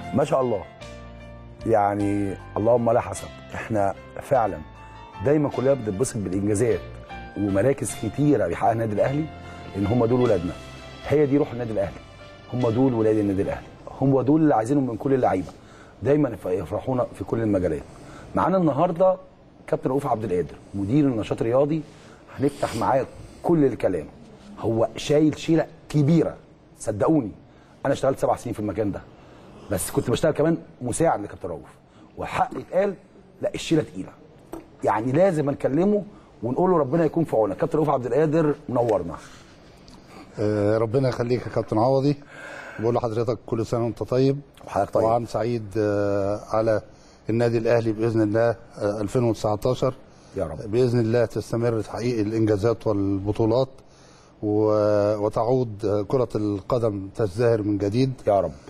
ما شاء الله يعني اللهم لا حسب احنا فعلا دايما كلنا بنتبسط بالانجازات ومراكز كتيره بيحققها النادي الاهلي لان هم دول ولادنا هي دي روح النادي الاهلي هم دول ولاد النادي الاهلي هم دول اللي عايزينهم من كل اللعيبه دايما يفرحونا في كل المجالات معانا النهارده كابتن رؤوف عبد القادر مدير النشاط الرياضي هنفتح معاه كل الكلام هو شايل شيله كبيره صدقوني انا اشتغلت سبع سنين في المكان ده بس كنت بشتغل كمان مساعد لكابتن رؤوف وحق يتقال لا الشيله تقيله يعني لازم نكلمه ونقول له ربنا يكون في عونك كابتن رؤوف عبد القادر منورنا آه، ربنا يخليك يا كابتن عوضي بقول لحضرتك كل سنه وانت طيب وحضرتك طيب. وعام سعيد آه، على النادي الاهلي باذن الله آه، 2019 يا رب باذن الله تستمر تحقيق الانجازات والبطولات و- وتعود آه، كره القدم تزدهر من جديد يا رب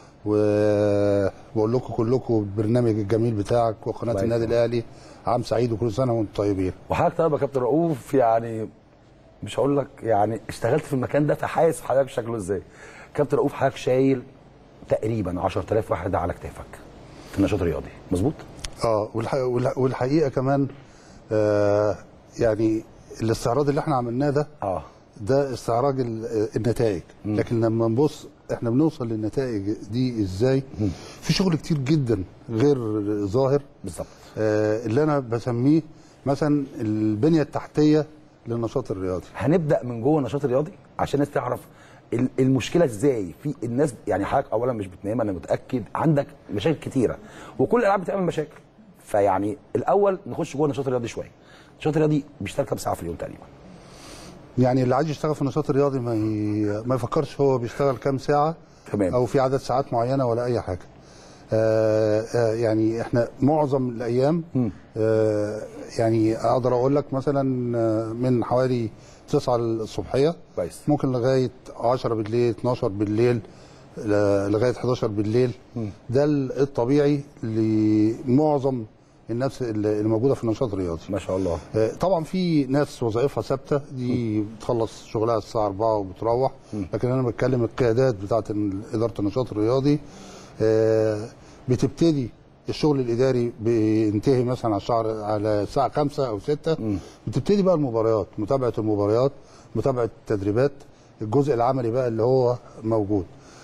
وبقول لكم كلكم البرنامج الجميل بتاعك وقناه الله النادي يسلمك. الاهلي عام سعيد وكل سنه وانتم طيبين وحضرتك طيب يا كابتن رؤوف يعني مش هقول لك يعني اشتغلت في المكان ده فحاسس حضرتك شكله ازاي كابتن رؤوف حضرتك شايل تقريبا 10000 واحد على كتافك في النشاط الرياضي مظبوط اه والح- والح- والحقيقه كمان آه يعني الاستعراض اللي احنا عملناه ده اه ده استعراض ال- النتائج لكن لما نبص احنا بنوصل للنتائج دي ازاي في شغل كتير جدا غير ظاهر بالظبط آه اللي انا بسميه مثلا البنيه التحتيه للنشاط الرياضي هنبدا من جوه النشاط الرياضي عشان الناس تعرف ال- المشكله ازاي في الناس يعني حضرتك اولا مش بتنام انا متاكد عندك مشاكل كتيره وكل الالعاب بتعمل مشاكل فيعني الاول نخش جوه النشاط الرياضي شويه النشاط الرياضي بيشتغل كام ساعه في اليوم تقريبا يعني اللي عايز يشتغل في النشاط الرياضي ما ي... ما يفكرش هو بيشتغل كام ساعه تمام. او في عدد ساعات معينه ولا اي حاجه آه آه يعني احنا معظم الايام آه يعني اقدر اقول لك مثلا آه، من حوالي 9 الصبحيه كويس. ممكن لغايه 10 بالليل 12 بالليل ل- لغايه 11 بالليل ده ال- الطبيعي لمعظم الناس اللي اللي موجوده في النشاط الرياضي ما شاء الله آه، طبعا في ناس وظائفها ثابته دي بتخلص شغلها الساعه 4 وبتروح لكن انا بتكلم القيادات بتاعه ال- اداره النشاط الرياضي آه، بتبتدي الشغل الاداري بينتهي مثلا على الشهر على الساعه 5 او 6 بتبتدي بقى المباريات متابعه المباريات متابعه التدريبات الجزء العملي بقى اللي هو موجود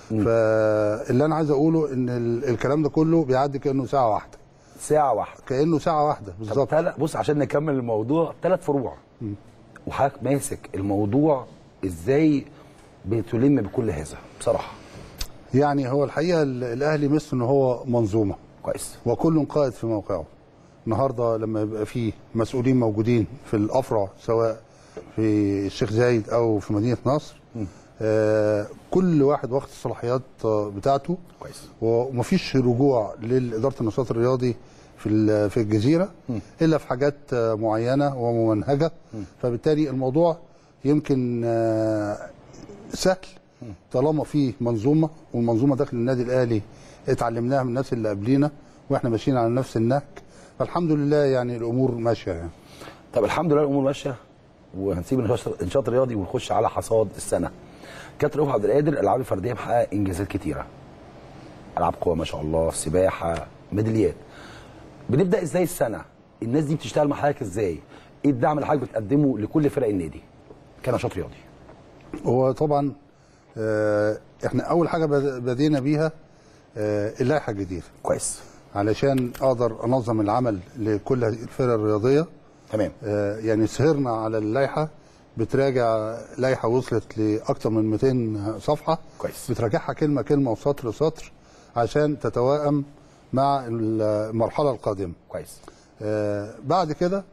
فاللي انا عايز اقوله ان ال- الكلام ده كله بيعدي كانه ساعه واحده ساعه واحده كانه ساعه واحده طب بالظبط تل- بص عشان نكمل الموضوع ثلاث فروع وحضرتك ماسك الموضوع ازاي بتلم بكل هذا بصراحه يعني هو الحقيقه ال- الاهلي مثل ان هو منظومه كويس وكل قائد في موقعه النهارده لما يبقى فيه مسؤولين موجودين في الافرع سواء في الشيخ زايد او في مدينه نصر آه كل واحد واخد الصلاحيات آه، بتاعته كويس ومفيش رجوع لاداره النشاط الرياضي في ال- في الجزيره الا في حاجات آه، معينه وممنهجه فبالتالي الموضوع يمكن آه، سهل طالما في منظومه والمنظومه داخل النادي الاهلي اتعلمناها من الناس اللي قبلينا واحنا ماشيين على نفس النهج فالحمد لله يعني الامور ماشيه يعني طب الحمد لله الامور ماشيه وهنسيب النشاط النشاط الرياضي ونخش على حصاد السنه كابتن رؤوف عبد القادر الالعاب الفرديه محقق انجازات كتيره العاب قوه ما شاء الله سباحه ميداليات بنبدا ازاي السنه الناس دي بتشتغل مع حضرتك ازاي ايه الدعم اللي حضرتك بتقدمه لكل فرق النادي كنشاط رياضي هو طبعا آه، احنا اول حاجه بد- بدينا بيها آه، اللائحه الجديده كويس علشان اقدر انظم العمل لكل هذه الفرق الرياضيه تمام آه، يعني سهرنا على اللائحه بتراجع لائحه وصلت لاكثر من 200 صفحه كويس. بتراجعها كلمه كلمه وسطر سطر عشان تتوائم مع المرحله القادمه كويس آه، بعد كده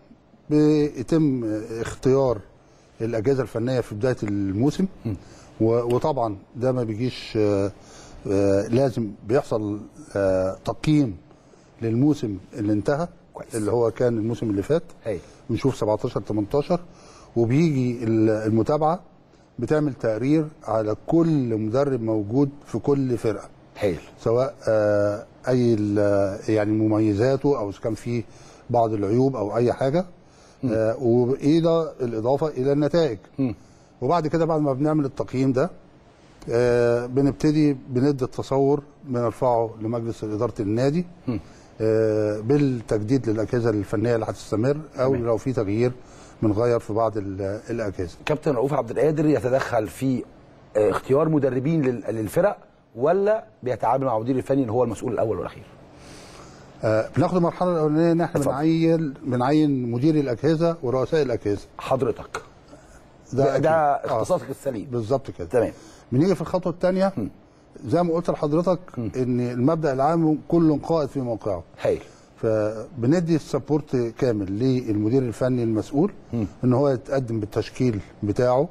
بيتم اختيار الاجهزه الفنيه في بدايه الموسم و- وطبعا ده ما بيجيش آه، آه، لازم بيحصل آه، تقييم للموسم اللي انتهى كويس. اللي هو كان الموسم اللي فات هاي بنشوف 17 18 وبيجي ال- المتابعه بتعمل تقرير على كل مدرب موجود في كل فرقه هايل سواء آه، اي ال- يعني مميزاته او اذا كان في بعض العيوب او اي حاجه آه، وايه ده الاضافه الى النتائج وبعد كده بعد ما بنعمل التقييم ده آه بنبتدي بندي التصور بنرفعه لمجلس اداره النادي آه بالتجديد للاجهزه الفنيه اللي هتستمر او تمام. لو في تغيير بنغير في بعض ال- الاجهزه كابتن رؤوف عبد القادر يتدخل في آه، اختيار مدربين لل- للفرق ولا بيتعامل مع المدير الفني اللي هو المسؤول الاول والاخير آه بناخد المرحله الاولانيه ان احنا اتفضل. بنعين بنعين مدير الاجهزه ورؤساء الاجهزه حضرتك ده, أكيد. ده آه، اختصاصك السليم بالظبط كده تمام بنيجي في الخطوه الثانيه زي ما قلت لحضرتك ان المبدا العام كل قائد في موقعه هايل فبندي السبورت كامل للمدير الفني المسؤول ان هو يتقدم بالتشكيل بتاعه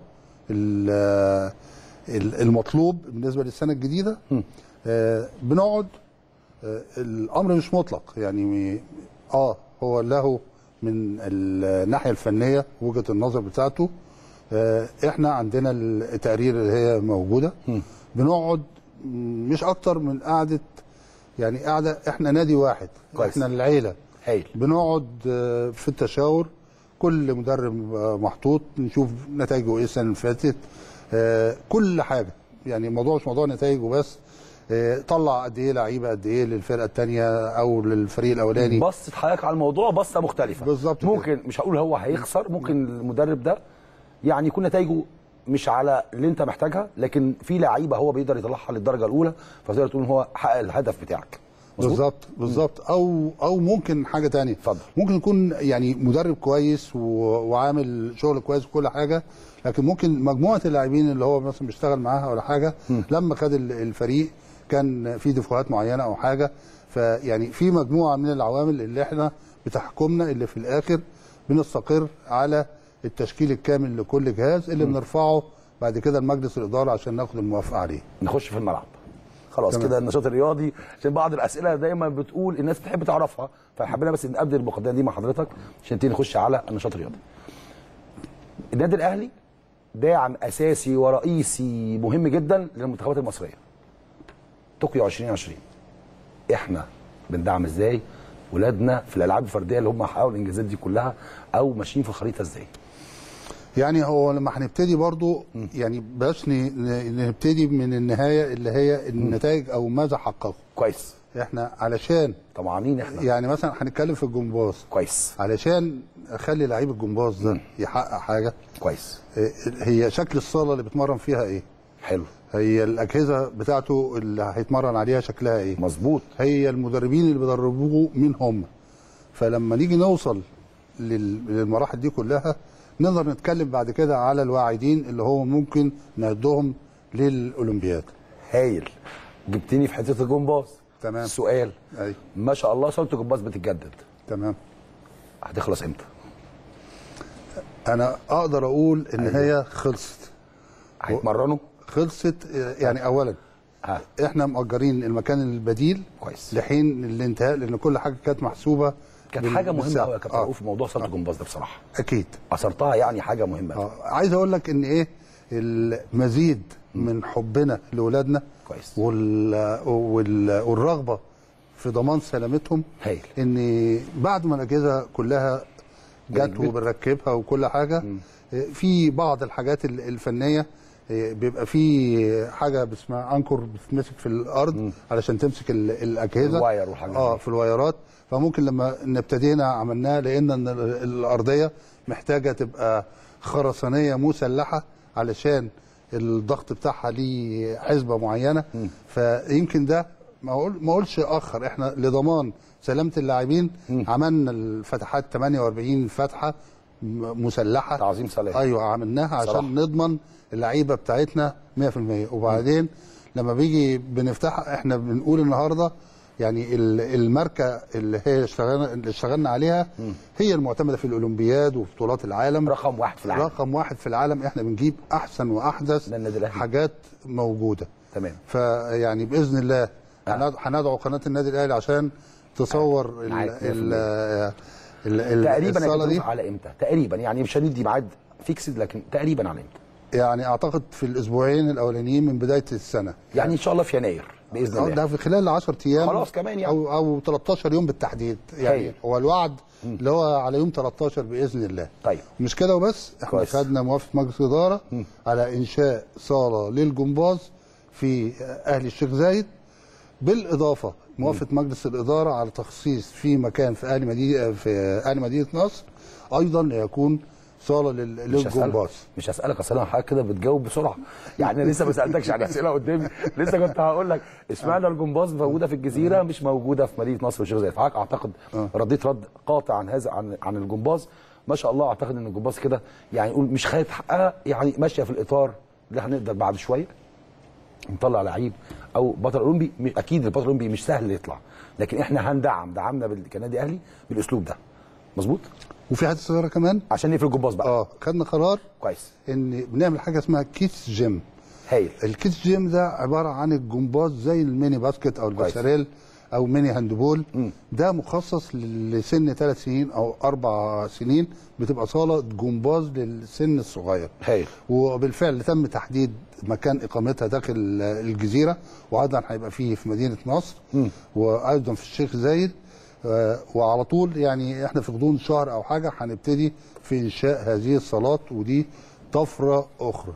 ال- ال- المطلوب بالنسبه للسنه الجديده آه، بنقعد آه، الامر مش مطلق يعني اه هو له من الناحيه الفنيه وجهه النظر بتاعته آه، احنا عندنا التقارير اللي هي موجوده بنقعد م- مش اكتر من قعده يعني قاعده احنا نادي واحد كويس. احنا العيله هايل بنقعد آه، في التشاور كل مدرب آه، محطوط نشوف نتائجه ايه السنه اللي فاتت آه، كل حاجه يعني الموضوع مش موضوع نتائجه بس آه، طلع قد ايه لعيبه قد ايه للفرقه الثانيه او للفريق الاولاني بصت حضرتك على الموضوع بصه مختلفه بالظبط كده. ممكن مش هقول هو هيخسر ممكن المدرب ده يعني يكون نتائجه مش على اللي انت محتاجها لكن في لعيبه هو بيقدر يطلعها للدرجه الاولى فتقدر تقول ان هو حقق الهدف بتاعك مظبوط؟ بالظبط بالظبط او او ممكن حاجه تانية اتفضل. ممكن يكون يعني مدرب كويس و... وعامل شغل كويس وكل حاجه لكن ممكن مجموعه اللاعبين اللي هو مثلا بيشتغل معاها ولا حاجه لما خد ال- الفريق كان في دفوهات معينه او حاجه فيعني في مجموعه من العوامل اللي احنا بتحكمنا اللي في الاخر بنستقر على التشكيل الكامل لكل جهاز اللي بنرفعه بعد كده لمجلس الاداره عشان ناخد الموافقه عليه نخش في الملعب خلاص تمام. كده النشاط الرياضي عشان بعض الاسئله دايما بتقول الناس بتحب تعرفها فحبينا بس نقدم المقدمه دي مع حضرتك عشان نبتدي نخش على النشاط الرياضي النادي الاهلي داعم اساسي ورئيسي مهم جدا للمنتخبات المصريه طوكيو 2020 احنا بندعم ازاي ولادنا في الالعاب الفرديه اللي هم حققوا الانجازات دي كلها او ماشيين في الخريطه ازاي يعني هو لما هنبتدي برضو يعني بلاش ن- ن- نبتدي من النهايه اللي هي النتائج او ماذا حققوا كويس احنا علشان طمعانين احنا يعني مثلا هنتكلم في الجمباز كويس علشان اخلي لعيب الجمباز ده يحقق حاجه كويس إيه، هي شكل الصاله اللي بيتمرن فيها ايه حلو هي الاجهزه بتاعته اللي هيتمرن عليها شكلها ايه مظبوط هي المدربين اللي بيدربوه مين هم فلما نيجي نوصل لل- للمراحل دي كلها نقدر نتكلم بعد كده على الواعدين اللي هو ممكن نعدهم للاولمبياد هايل جبتني في حته الجمباز تمام. السؤال اي ما شاء الله صاله الجمباز بتتجدد تمام هتخلص امتى؟ انا اقدر اقول ان هي خلصت هيتمرنوا؟ خلصت آه، يعني اولا ها احنا مأجرين المكان البديل كويس. لحين الانتهاء لان كل حاجه كانت محسوبه كانت بال- حاجه مهمه بالساعة. قوي يا كابتن آه. رؤوف في موضوع صاله الجمباز ده بصراحه اكيد اثرتها يعني حاجه مهمه آه. عايز اقول لك ان ايه المزيد من حبنا لاولادنا كويس. وال... وال... والرغبه في ضمان سلامتهم هايل. ان بعد ما الاجهزه كلها جت ركبت. وبنركبها وكل حاجه آه، في بعض الحاجات ال- الفنيه آه، بيبقى في حاجه اسمها انكر بتتمسك في الارض علشان تمسك ال- الاجهزه الواير والحاجات اه دي. في الوايرات فممكن لما ابتدينا عملناها لقينا ان ال- الارضيه محتاجه تبقى خرسانيه مسلحه علشان الضغط بتاعها ليه حسبه معينه فيمكن ده ما اقول ما اقولش اخر احنا لضمان سلامه اللاعبين عملنا الفتحات 48 فتحه م- مسلحه تعظيم سلام. ايوه عملناها عشان صراحة. نضمن اللعيبه بتاعتنا 100% وبعدين لما بيجي بنفتحها احنا بنقول النهارده يعني ال- الماركه اللي هي اشتغلنا اللي اشتغلنا عليها هي المعتمده في الاولمبياد وفي بطولات العالم رقم واحد في العالم رقم واحد في العالم احنا بنجيب احسن واحدث ده النادي الأهلي. حاجات موجوده تمام فيعني باذن الله هند- هندعو قناه النادي الاهلي عشان تصور ال معاك ال ال ال تقريبا الصاله دي هيكون على امتى؟ تقريبا يعني مش هندي ميعاد فيكسد لكن تقريبا على امتى؟ يعني اعتقد في الاسبوعين الاولانيين من بدايه السنه يعني ان شاء الله في يناير باذن آه، الله ده في خلال 10 ايام خلاص كمان يعني. او او 13 يوم بالتحديد يعني هايل. هو الوعد اللي هو على يوم 13 باذن الله طيب. مش كده وبس احنا كويس. خدنا موافقه مجلس الاداره على انشاء صاله للجمباز في اهلي الشيخ زايد بالاضافه موافقه مجلس الاداره على تخصيص في مكان في اهلي مدينه في اهلي مدينه نصر ايضا ليكون صاله لل- مش هسألك للجمباز مش هسألك اصل انا حضرتك كده بتجاوب بسرعه يعني انا لسه ما سالتكش عن اسئله قدامي لسه كنت هقول لك اشمعنى الجمباز موجوده في الجزيره مش موجوده في مدينه نصر والشيخ زايد فحضرتك اعتقد رديت رد قاطع عن هذا عن عن الجمباز ما شاء الله اعتقد ان الجمباز كده يعني نقول مش خدت حقها يعني ماشيه في الاطار اللي هنقدر بعد شويه نطلع لعيب او بطل اولمبي م- اكيد البطل الاولمبي مش سهل يطلع لكن احنا هندعم دعمنا بال- كنادي اهلي بالاسلوب ده مظبوط وفي حاجه صغيره كمان عشان نقفل الجمباز بقى اه خدنا قرار كويس ان بنعمل حاجه اسمها كيس جيم هايل الكيس جيم ده عباره عن الجمباز زي الميني باسكت او الباساريل او ميني هاندبول ده مخصص لسن ثلاث سنين او اربع سنين بتبقى صاله جمباز للسن الصغير هايل وبالفعل تم تحديد مكان اقامتها داخل الجزيره وايضا هيبقى فيه في مدينه نصر وايضا في الشيخ زايد آه، وعلى طول يعني احنا في غضون شهر او حاجه هنبتدي في انشاء هذه الصالات ودي طفره اخرى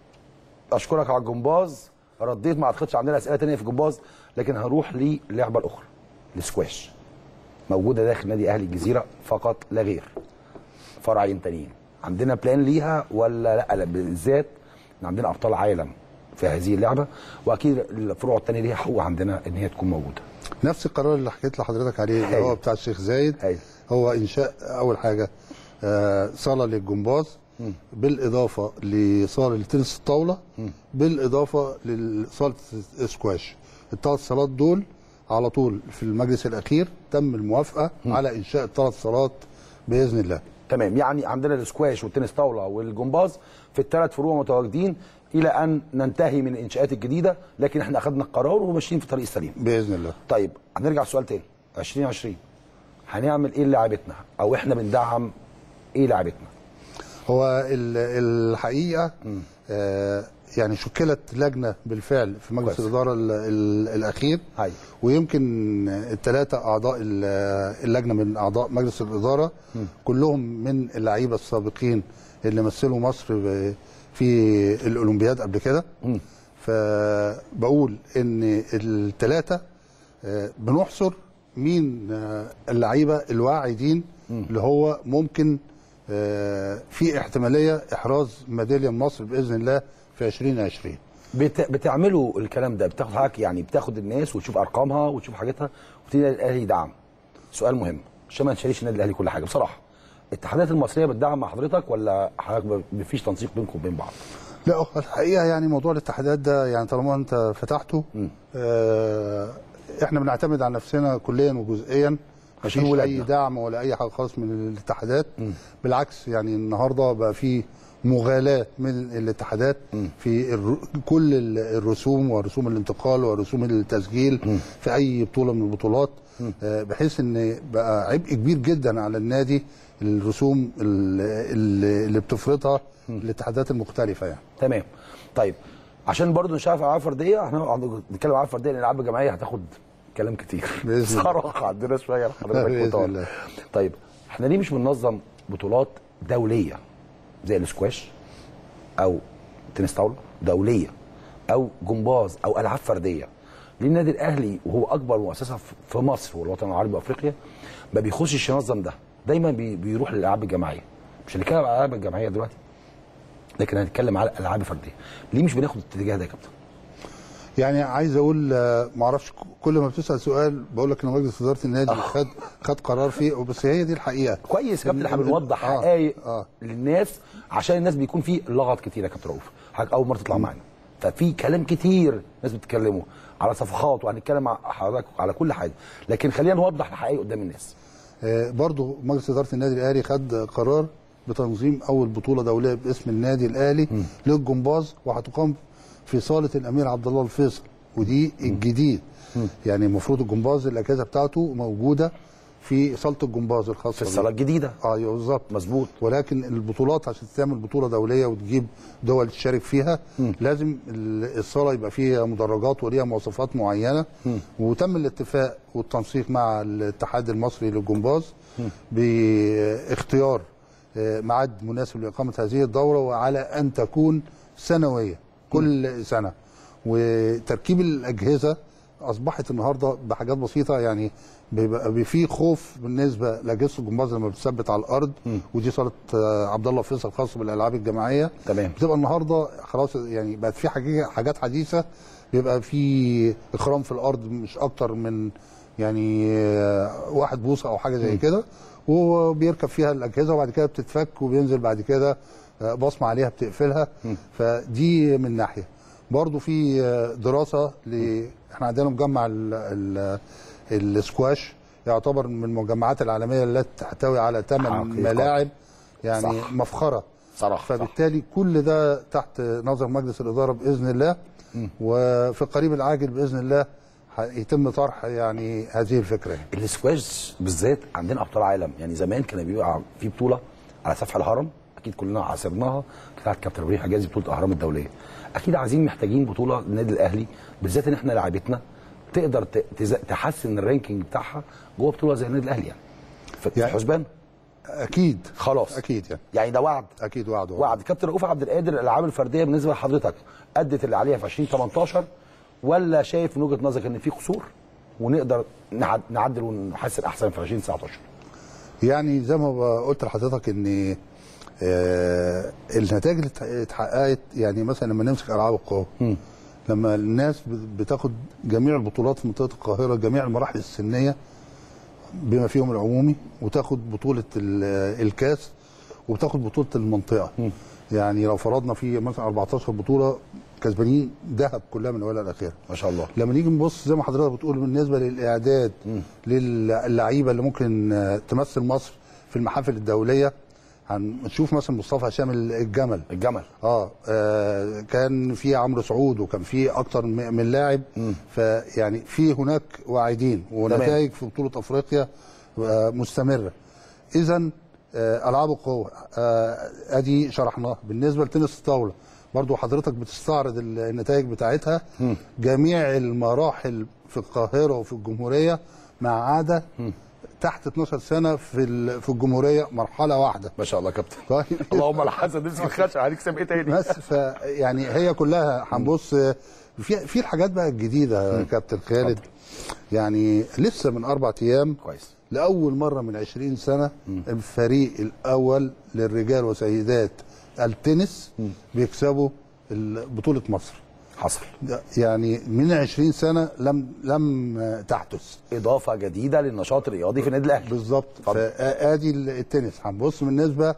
اشكرك على الجمباز رديت ما اعتقدش عندنا اسئله تانية في الجمباز لكن هنروح للعبه الاخرى السكواش موجوده داخل نادي اهلي الجزيره فقط لا غير فرعين تانيين عندنا بلان ليها ولا لا لا بالذات إن عندنا ابطال عالم في هذه اللعبه واكيد الفروع التانية ليها حقوق عندنا ان هي تكون موجوده نفس القرار اللي حكيت لحضرتك عليه اللي هايل. هو بتاع الشيخ زايد هايل. هو انشاء اول حاجه آه، صاله للجمباز بالاضافه لصاله لتنس الطاوله بالاضافه لصاله السكواش الثلاث صالات دول على طول في المجلس الاخير تم الموافقه على انشاء الثلاث صالات باذن الله تمام يعني عندنا السكواش والتنس طاوله والجمباز في الثلاث فروع متواجدين الى ان ننتهي من الانشاءات الجديده لكن احنا اخذنا القرار وماشيين في الطريق السليم باذن الله طيب هنرجع لسؤال تاني 2020 هنعمل ايه لعيبتنا او احنا بندعم ايه لعيبتنا هو ال- الحقيقه آه يعني شكلت لجنه بالفعل في مجلس كويس. الاداره ال- ال- الاخير هاي ويمكن الثلاثه اعضاء ال- اللجنه من اعضاء مجلس الاداره كلهم من اللعيبه السابقين اللي مثلوا مصر ب- في الاولمبياد قبل كده فبقول ان الثلاثه آه، بنحصر مين آه، اللعيبه الواعدين اللي هو ممكن آه، في احتماليه احراز ميداليه لمصر باذن الله في 2020 بت... بتعملوا الكلام ده بتاخد حضرتك يعني بتاخد الناس وتشوف ارقامها وتشوف حاجتها وتبتدي الاهلي يدعم سؤال مهم عشان ما نشاركش النادي الاهلي كل حاجه بصراحه الاتحادات المصريه بتدعم مع حضرتك ولا حضرتك ب- مفيش تنسيق بينكم وبين بعض لا هو الحقيقه يعني موضوع الاتحادات ده يعني طالما انت فتحته آه احنا بنعتمد على نفسنا كليا وجزئيا عشان مفيش ولادنا. اي دعم ولا اي حاجه خالص من الاتحادات بالعكس يعني النهارده بقى في مغالاه من الاتحادات في الر... كل ال- الرسوم ورسوم الانتقال ورسوم التسجيل في اي بطوله من البطولات آه، بحيث ان بقى عبء كبير جدا على النادي الرسوم ال- ال- اللي بتفرضها الاتحادات المختلفه يعني تمام طيب عشان برضو نشوف العاب فرديه احنا هنقعد نتكلم عن العاب فرديه لان الالعاب الجماعيه هتاخد كلام كتير بإذن الله. صراحه عندنا شويه حضرتك بإذن بطولات. الله. طيب احنا ليه مش بننظم بطولات دوليه زي الاسكواش او تنس طاوله دوليه او جمباز او العاب فرديه ليه النادي الاهلي وهو اكبر مؤسسه في- في مصر والوطن العربي وافريقيا ما بيخشش ينظم ده دايما بي- بيروح للالعاب الجماعيه مش هنتكلم على الالعاب الجماعيه دلوقتي لكن هنتكلم على الالعاب الفرديه ليه مش بناخد الاتجاه ده يا كابتن يعني عايز اقول آه، ما اعرفش كل ما بتسال سؤال بقول لك ان مجلس اداره النادي خد خد قرار فيه بس هي دي الحقيقه كويس يا كابتن إن- احنا إن- بنوضح آه، حقائق آه. للناس عشان الناس بيكون في لغط كتير يا كابتن رؤوف حضرتك اول مره تطلع معانا ففي كلام كتير ناس بتتكلموا على صفحات وهنتكلم مع حضرتك على كل حاجه لكن خلينا نوضح الحقائق قدام الناس آه، برضو مجلس اداره النادي الاهلي خد قرار بتنظيم اول بطوله دوليه باسم النادي الاهلي للجمباز وهتقام في صاله الامير عبد الله الفيصل ودي الجديد يعني المفروض الجمباز الاجهزه بتاعته موجوده في صاله الجمباز الخاصه في الصاله الجديده اه أيوة بالظبط مظبوط ولكن البطولات عشان تعمل بطوله دوليه وتجيب دول تشارك فيها لازم ال- الصاله يبقى فيها مدرجات وليها مواصفات معينه وتم الاتفاق والتنسيق مع الاتحاد المصري للجمباز باختيار آه، ميعاد مناسب لاقامه هذه الدوره وعلى ان تكون سنويه كل سنه وتركيب الاجهزه اصبحت النهارده بحاجات بسيطه يعني بيبقى بي- في خوف بالنسبه لاجهزه الجمباز لما بتثبت على الارض ودي صاله آه، عبد الله فيصل خاصه بالالعاب الجماعيه تمام. بتبقى النهارده خلاص يعني بقت في حاجات حاجات حديثه بيبقى في اخرام في الارض مش اكتر من يعني آه، واحد بوصه او حاجه زي كده وبيركب فيها الاجهزه وبعد كده بتتفك وبينزل بعد كده آه، بصمه عليها بتقفلها فدي من ناحيه برضو في آه، دراسه ل احنا عندنا مجمع ال... ال... السكواش يعتبر من المجمعات العالميه التي تحتوي على ثمان حقيقة. ملاعب يعني صح. مفخره صراحه صح. فبالتالي كل ده تحت نظر مجلس الاداره باذن الله وفي القريب العاجل باذن الله هيتم طرح يعني هذه الفكره يعني. الاسكواش بالذات عندنا ابطال عالم يعني زمان كان بيبقى في بطوله على سفح الهرم اكيد كلنا عاصرناها بتاعت كابتن ابراهيم حجازي بطوله الاهرام الدوليه اكيد عايزين محتاجين بطوله للنادي الاهلي بالذات ان احنا لعيبتنا تقدر ت- تز- تحسن الرانكينج بتاعها جوه بطوله زي النادي الاهلي يعني في في يعني- الحسبان اكيد خلاص اكيد يعني يعني ده وعد اكيد وعد وعد كابتن رؤوف عبد القادر الالعاب الفرديه بالنسبه لحضرتك ادت اللي عليها في 2018 ولا شايف من وجهه نظرك ان في قصور ونقدر نعد- نعدل ونحسن احسن في 2019 يعني زي ما قلت لحضرتك ان آه النتائج اللي اتح- اتحققت يعني مثلا لما نمسك العاب القوى لما الناس بت- بتاخد جميع البطولات في منطقه القاهره جميع المراحل السنيه بما فيهم العمومي وتاخد بطوله ال- الكاس وبتاخد بطوله المنطقه يعني لو فرضنا في مثلا 14 بطوله كسبانين ذهب كلها من اولها لاخرها ما شاء الله لما نيجي نبص زي ما حضرتك بتقول بالنسبه للاعداد للعيبه اللي ممكن آه، تمثل مصر في المحافل الدوليه هنشوف مثلا مصطفى هشام الجمل الجمل اه آه، كان في عمرو سعود وكان في اكتر م- من لاعب فيعني في هناك واعدين ونتائج في بطوله افريقيا آه، مستمره اذا آه، العاب القوه آه، ادي شرحناها بالنسبه لتنس الطاوله برضو حضرتك بتستعرض ال- النتائج بتاعتها جميع المراحل في القاهره وفي الجمهوريه ما عدا تحت 12 سنه في ال- في الجمهوريه مرحله واحده ما شاء الله يا كابتن طيب اللهم لا حسن نفسي ما تخافش هنكسب ايه تاني بس فيعني هي كلها هنبص في في الحاجات بقى الجديده يا كابتن خالد يعني لسه من اربع ايام كويس لاول مره من 20 سنه الفريق الاول للرجال وسيدات التنس بيكسبوا ال- بطوله مصر حصل يعني من 20 سنه لم لم تحدث اضافه جديده للنشاط الرياضي في النادي الاهلي بالظبط اتفضل. فادي التنس هنبص بالنسبه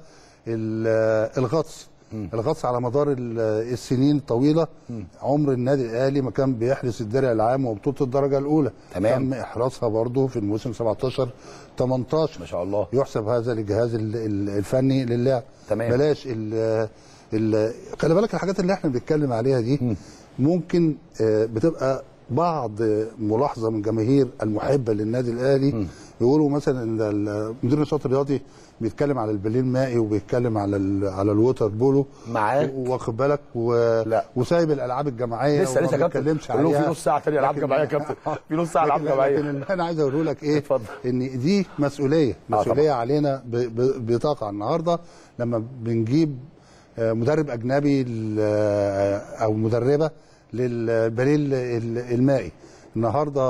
ال- الغطس الغطس على مدار ال- السنين الطويله عمر النادي الاهلي ما كان بيحرس الدرع العام وبطوله الدرجه الاولى تمام. تم احراسها برضه في الموسم 17 18 ما شاء الله يحسب هذا للجهاز ال- ال- الفني للعب تمام. بلاش ال ال خلي بالك الحاجات اللي احنا بنتكلم عليها دي ممكن آه، بتبقى بعض ملاحظه من جماهير المحبه للنادي الاهلي يقولوا مثلا ان ال- مدير النشاط الرياضي بيتكلم على البلين المائي وبيتكلم على ال على الووتر بولو معاك. واخد بالك و... لا. وسايب الالعاب الجماعيه لسه وما لسه يا كابتن بيتكلمش قول له في عليها. نص ساعه تانية العاب لكن- جماعيه يا كابتن في نص ساعه العاب لكن- جماعيه لكن اللي انا عايز اقوله لك ايه اتفضل. ان دي مسؤوليه آه مسؤوليه طبعا. علينا ب- ب- بتقع النهارده لما بنجيب آه، مدرب اجنبي ل- آه، او مدربه للبليل ال- المائي النهارده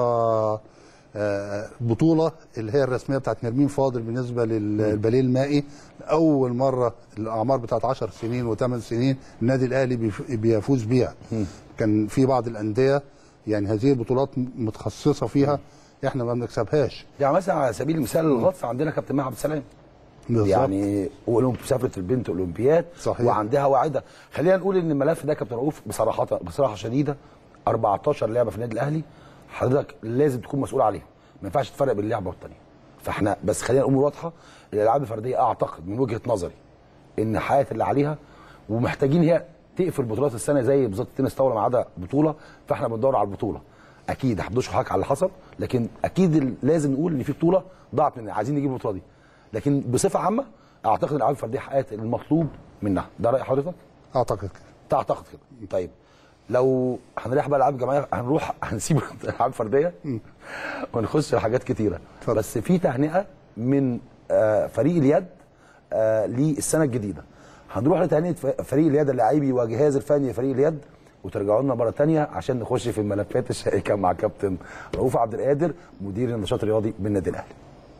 آه، بطوله اللي هي الرسميه بتاعت نرمين فاضل بالنسبه للبليل المائي اول مره الاعمار بتاعت 10 سنين و8 سنين النادي الاهلي بيف- بيفوز بيها كان في بعض الانديه يعني هذه البطولات متخصصه فيها احنا ما بنكسبهاش يعني مثلا على سبيل المثال الغطس عندنا كابتن مها عبد السلام بالظبط. يعني وأولمب- سافرت البنت اولمبياد صحيح. وعندها واعده خلينا نقول ان الملف ده كابتن رؤوف بصراحه بصراحه شديده 14 لعبه في النادي الاهلي حضرتك لازم تكون مسؤول عليها ما ينفعش تفرق بين اللعبه والثانيه فاحنا بس خلينا الامور واضحه الالعاب الفرديه اعتقد من وجهه نظري ان حياه اللي عليها ومحتاجين هي تقفل بطولات السنه زي بالظبط التنس طاوله ما عدا بطوله فاحنا بندور على البطوله اكيد هحدش حضرتك على اللي حصل لكن اكيد ال- لازم نقول ان في بطوله ضاعت مننا عايزين نجيب البطوله دي لكن بصفه عامه اعتقد الالعاب الفرديه حققت المطلوب منها ده راي حضرتك اعتقد كده تعتقد كده طيب لو هنريح بقى العاب جماعيه هنروح هنسيب الالعاب الفرديه ونخش لحاجات كتيره اتفضل. بس في تهنئه من آه، فريق اليد آه، للسنه الجديده هنروح لتهنئه ف- فريق اليد اللاعبي والجهاز الفني لفريق اليد وترجعوا لنا مره تانية عشان نخش في الملفات الشائكه مع كابتن رؤوف عبد القادر مدير النشاط الرياضي بالنادي الاهلي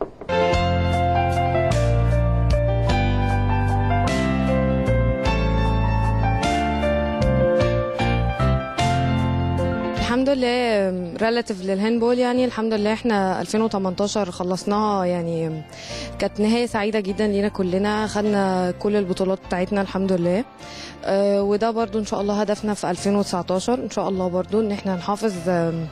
الحمد لله ريلاتيف للهاندبول يعني الحمد لله احنا 2018 خلصناها يعني كانت نهايه سعيده جدا لينا كلنا خدنا كل البطولات بتاعتنا الحمد لله آه، وده برضو ان شاء الله هدفنا في 2019 ان شاء الله برضو ان احنا نحافظ آم،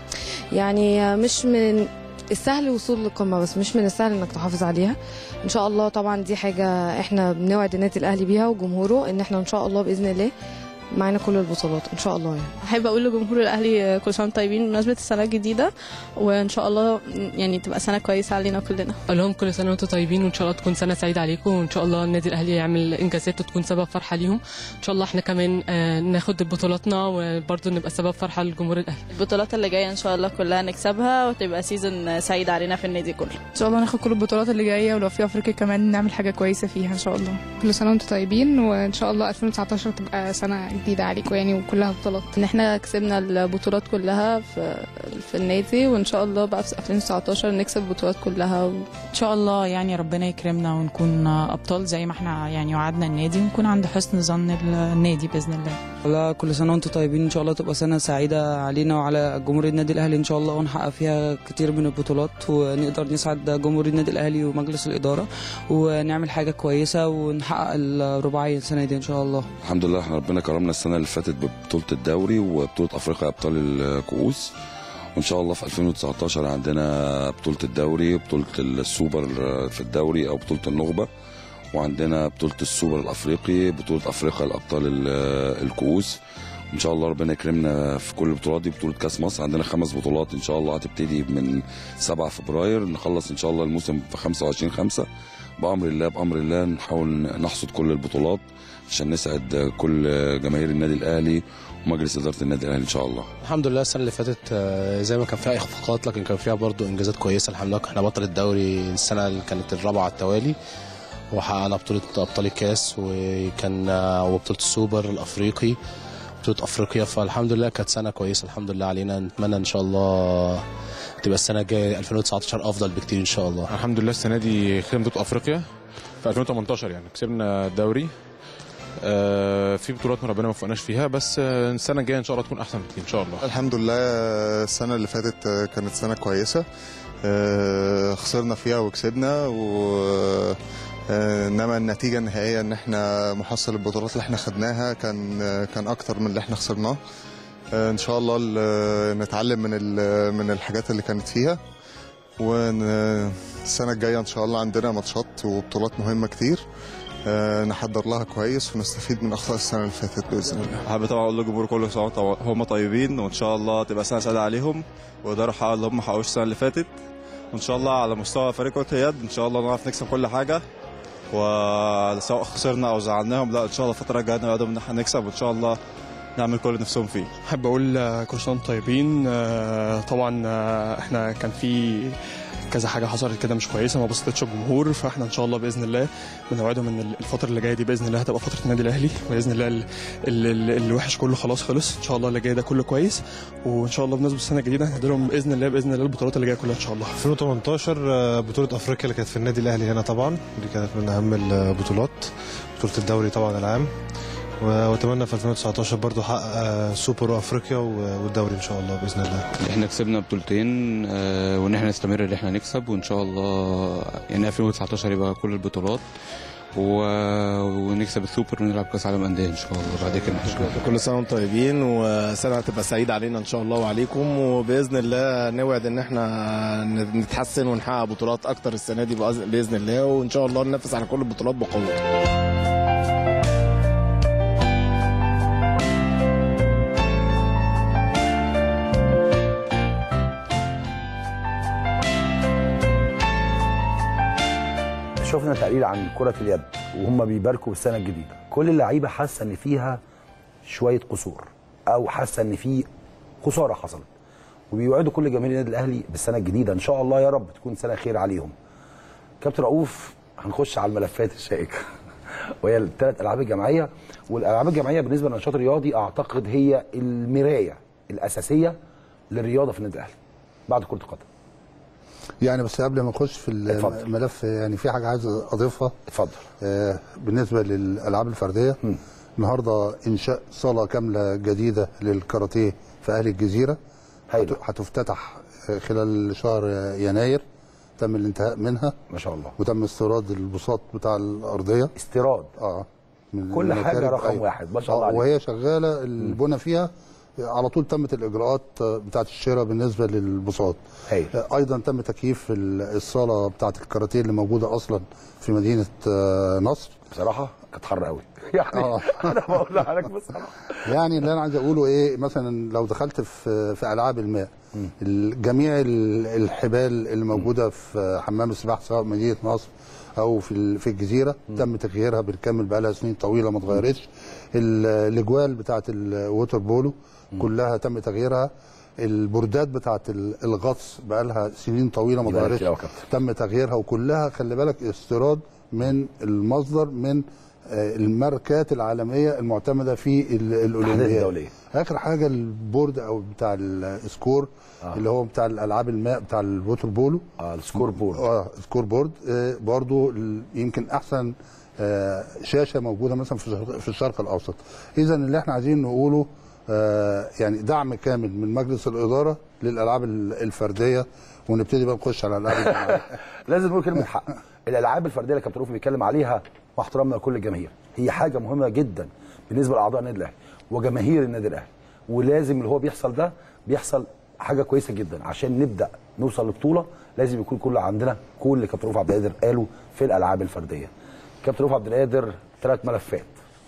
يعني مش من السهل الوصول للقمه بس مش من السهل انك تحافظ عليها ان شاء الله طبعا دي حاجه احنا بنوعد النادي الاهلي بيها وجمهوره ان احنا ان شاء الله باذن الله معانا كل البطولات ان شاء الله يعني احب اقول لجمهور الاهلي كل سنه وانتم طيبين بمناسبه السنه الجديده وان شاء الله يعني تبقى سنه كويسه علينا كلنا اقول لهم كل سنه وانتم طيبين وان شاء الله تكون سنه سعيده عليكم وان شاء الله النادي الاهلي يعمل انجازات وتكون سبب فرحه ليهم ان شاء الله احنا كمان آه، ناخد بطولاتنا وبرضه نبقى سبب فرحه لجمهور الاهلي البطولات اللي جايه ان شاء الله كلها نكسبها وتبقى سيزون سعيد علينا في النادي كله ان شاء الله ناخد كل البطولات اللي جايه ولو في افريقيا كمان نعمل حاجه كويسه فيها ان شاء الله كل سنه وانتم طيبين وان شاء الله 2019 تبقى سنه جديده عليكم يعني وكلها بطولات ان احنا كسبنا البطولات كلها في في النادي وان شاء الله بقى في 2019 نكسب البطولات كلها و... ان شاء الله يعني ربنا يكرمنا ونكون ابطال زي ما احنا يعني وعدنا النادي ونكون عند حسن ظن النادي باذن الله لا كل سنه وانتم طيبين ان شاء الله تبقى سنه سعيده علينا وعلى جمهور النادي الاهلي ان شاء الله ونحقق فيها كتير من البطولات ونقدر نسعد جمهور النادي الاهلي ومجلس الاداره ونعمل حاجه كويسه ونحقق الرباعيه السنه دي ان شاء الله الحمد لله احنا ربنا كرمنا السنه اللي فاتت ببطوله الدوري وبطوله افريقيا ابطال الكؤوس وان شاء الله في 2019 عندنا بطوله الدوري بطوله السوبر في الدوري او بطوله النخبه وعندنا بطوله السوبر الافريقي بطوله افريقيا الابطال ال- الكؤوس ان شاء الله ربنا يكرمنا في كل البطولات دي بطوله كاس مصر عندنا خمس بطولات ان شاء الله هتبتدي من 7 فبراير نخلص ان شاء الله الموسم في 25 5 بامر الله بامر الله نحاول نحصد كل البطولات عشان نسعد كل جماهير النادي الاهلي ومجلس اداره النادي الاهلي ان شاء الله الحمد لله السنه اللي فاتت آه، زي ما كان فيها اخفاقات لكن كان فيها برضو انجازات كويسه الحمد لله احنا بطل الدوري السنه اللي كانت الرابعه على التوالي وحققنا بطوله ابطال الكاس وكان آه، وبطوله السوبر الافريقي بطوله افريقيا فالحمد لله كانت سنه كويسه الحمد لله علينا نتمنى ان شاء الله تبقى السنه الجايه 2019 افضل بكتير ان شاء الله الحمد لله السنه دي خدنا بطوله افريقيا في 2018 يعني كسبنا الدوري آه، في بطولات ربنا ما وفقناش فيها بس آه، السنه الجايه ان شاء الله تكون احسن بكتير ان شاء الله الحمد لله السنة اللي فاتت كانت سنة كويسة آه، خسرنا فيها وكسبنا و آه، انما النتيجة النهائية ان احنا محصل البطولات اللي احنا خدناها كان كان اكتر من اللي احنا خسرناه آه، ان شاء الله ال- نتعلم من ال- من الحاجات اللي كانت فيها والسنة الجاية ان شاء الله عندنا ماتشات وبطولات مهمة كتير آه، نحضر لها كويس ونستفيد من اخطاء السنة اللي فاتت بإذن الله حابب طبعا اقول للجمهور كله سنه طبعا هم طيبين وان شاء الله تبقى سنه سعيده عليهم ويقدروا يحققوا اللي هم ما حققوش السنه اللي فاتت وان شاء الله على مستوى فريق كره اليد ان شاء الله نعرف نكسب كل حاجه وسواء خسرنا او زعلناهم لا ان شاء الله الفتره الجايه نقدر ان احنا نكسب وان شاء الله نعمل كل اللي نفسهم فيه احب اقول آه، كل سنه وانتم طيبين آه، طبعا آه، احنا كان في كذا حاجه حصلت كده مش كويسه ما بسطتش الجمهور فاحنا ان شاء الله باذن الله بنوعدهم ان الفتره اللي جايه دي باذن الله هتبقى فتره النادي الاهلي باذن الله ال- ال- ال- الوحش كله خلاص خلص ان شاء الله اللي جاي ده كله كويس وان شاء الله بمناسبه السنه الجديده هنديلهم باذن الله باذن الله البطولات اللي جايه كلها ان شاء الله 2018 آه، بطولة افريقيا اللي كانت في النادي الاهلي هنا طبعا دي كانت من اهم البطولات بطولة الدوري طبعا العام و- واتمنى في 2019 برضو احقق آه، سوبر وافريقيا و- والدوري ان شاء الله باذن الله احنا كسبنا بطولتين آه، وان احنا نستمر ان احنا نكسب وان شاء الله يعني 2019 يبقى كل البطولات و... ونكسب السوبر ونلعب كاس عالم انديه ان شاء الله بعد كده ان شاء الله كل سنه وانتم طيبين وسنه هتبقى سعيده علينا ان شاء الله وعليكم وباذن الله نوعد ان احنا نتحسن ونحقق بطولات اكتر السنه دي بأذ- باذن الله وان شاء الله ننافس على كل البطولات بقوه شفنا تقرير عن كرة اليد وهم بيباركوا بالسنة الجديدة كل اللعيبة حاسة ان فيها شوية قصور او حاسة ان في خسارة حصلت وبيوعدوا كل جماهير النادي الاهلي بالسنة الجديدة ان شاء الله يا رب تكون سنة خير عليهم كابتن رؤوف هنخش على الملفات الشائكة وهي الثلاث العاب الجماعيه والالعاب الجماعيه بالنسبه للنشاط الرياضي اعتقد هي المرايه الاساسيه للرياضه في النادي الاهلي بعد كره القدم يعني بس قبل ما نخش في الملف يعني في حاجه عايز اضيفها اتفضل آه بالنسبه للالعاب الفرديه النهارده انشاء صاله كامله جديده للكاراتيه في اهل الجزيره هت- هتفتتح آه، خلال شهر آه، يناير تم الانتهاء منها ما شاء الله وتم استيراد البساط بتاع الارضيه استيراد اه من كل من حاجة الخارج. رقم أيوة. واحد، ما شاء الله آه، عليك. وهي شغاله البنى فيها على طول تمت الاجراءات آه، بتاعه الشراء بالنسبه للبساط هايل. آه، ايضا تم تكييف ال- الصاله بتاعه الكاراتيه اللي موجوده اصلا في مدينه آه، نصر بصراحه كانت حر قوي يعني آه. انا بقول لحضرتك بصراحه يعني اللي انا عايز اقوله ايه مثلا لو دخلت في في العاب الماء ال- جميع ال- الحبال اللي موجوده في حمام السباحه سواء مدينه نصر او في ال- في الجزيره تم تغييرها بالكامل بقى لها سنين طويله ما اتغيرتش ال- الاجوال بتاعه الووتر بولو كلها تم تغييرها البوردات بتاعه ال- الغطس بقى لها سنين طويله ما يبقى اتغيرتش كده يا كابتن. تم تغييرها وكلها خلي بالك استيراد من المصدر من آه، الماركات العالميه المعتمده في ال- الاولمبياد الدولية. اخر حاجه البورد او بتاع السكور آه. آه. اللي هو بتاع الالعاب الماء بتاع الووتر بولو اه السكور بورد اه سكور بورد آه برضو ال- يمكن احسن آه شاشه موجوده مثلا في الشرق, في الشرق الاوسط اذا اللي احنا عايزين نقوله آه يعني دعم كامل من مجلس الاداره للالعاب ال- الفرديه ونبتدي بقى نخش على الالعاب الجماعيه لازم نقول كلمه حق الالعاب الفرديه اللي كابتن رؤوف بيتكلم عليها مع احترامنا لكل الجماهير هي حاجه مهمه جدا بالنسبه لاعضاء النادي الاهلي وجماهير النادي الاهلي ولازم اللي هو بيحصل ده بيحصل حاجه كويسه جدا عشان نبدا نوصل لبطوله لازم يكون كل عندنا كل اللي كابتن رؤوف عبد القادر قاله في الالعاب الفرديه كابتن رؤوف عبد القادر ثلاث ملفات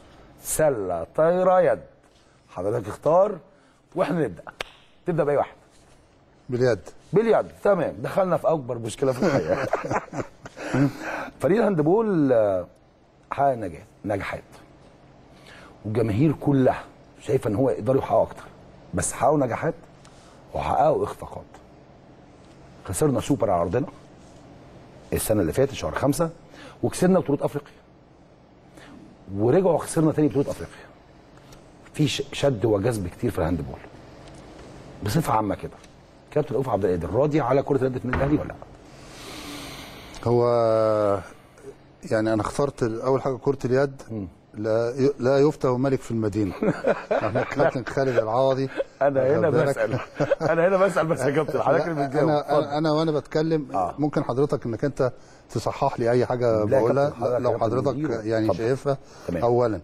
سله طايره يد حضرتك اختار واحنا نبدا تبدا باي واحد باليد باليد تمام دخلنا في اكبر مشكله في الحياه فريق الهاندبول آه، حقق نجاح نجاحات والجماهير كلها شايفه ان هو يقدروا يحققوا اكتر بس حققوا نجاحات وحققوا اخفاقات خسرنا سوبر على ارضنا السنه اللي فاتت شهر خمسة وكسبنا بطوله افريقيا ورجعوا خسرنا تاني بطوله افريقيا في ش- شد وجذب كتير في الهاندبول بصفه عامه كده كابتن رؤوف عبد القادر راضي على كره اليد في النادي الاهلي ولا لا؟ هو يعني انا اخترت اول حاجه كره اليد لا ي- لا يفتى ملك في المدينه احنا كابتن خالد العوضي انا هنا واخد بالك؟ بسال انا هنا بسال بس يا كابتن حضرتك اللي لا، بتجاوب انا اتفضل. انا, أنا وانا بتكلم آه. ممكن حضرتك انك انت تصحح لي اي حاجه لا يا بقولها كابتن، حضرتك لو يا كابتن حضرتك مدير. يعني اتفضل. شايفها تمام. اولا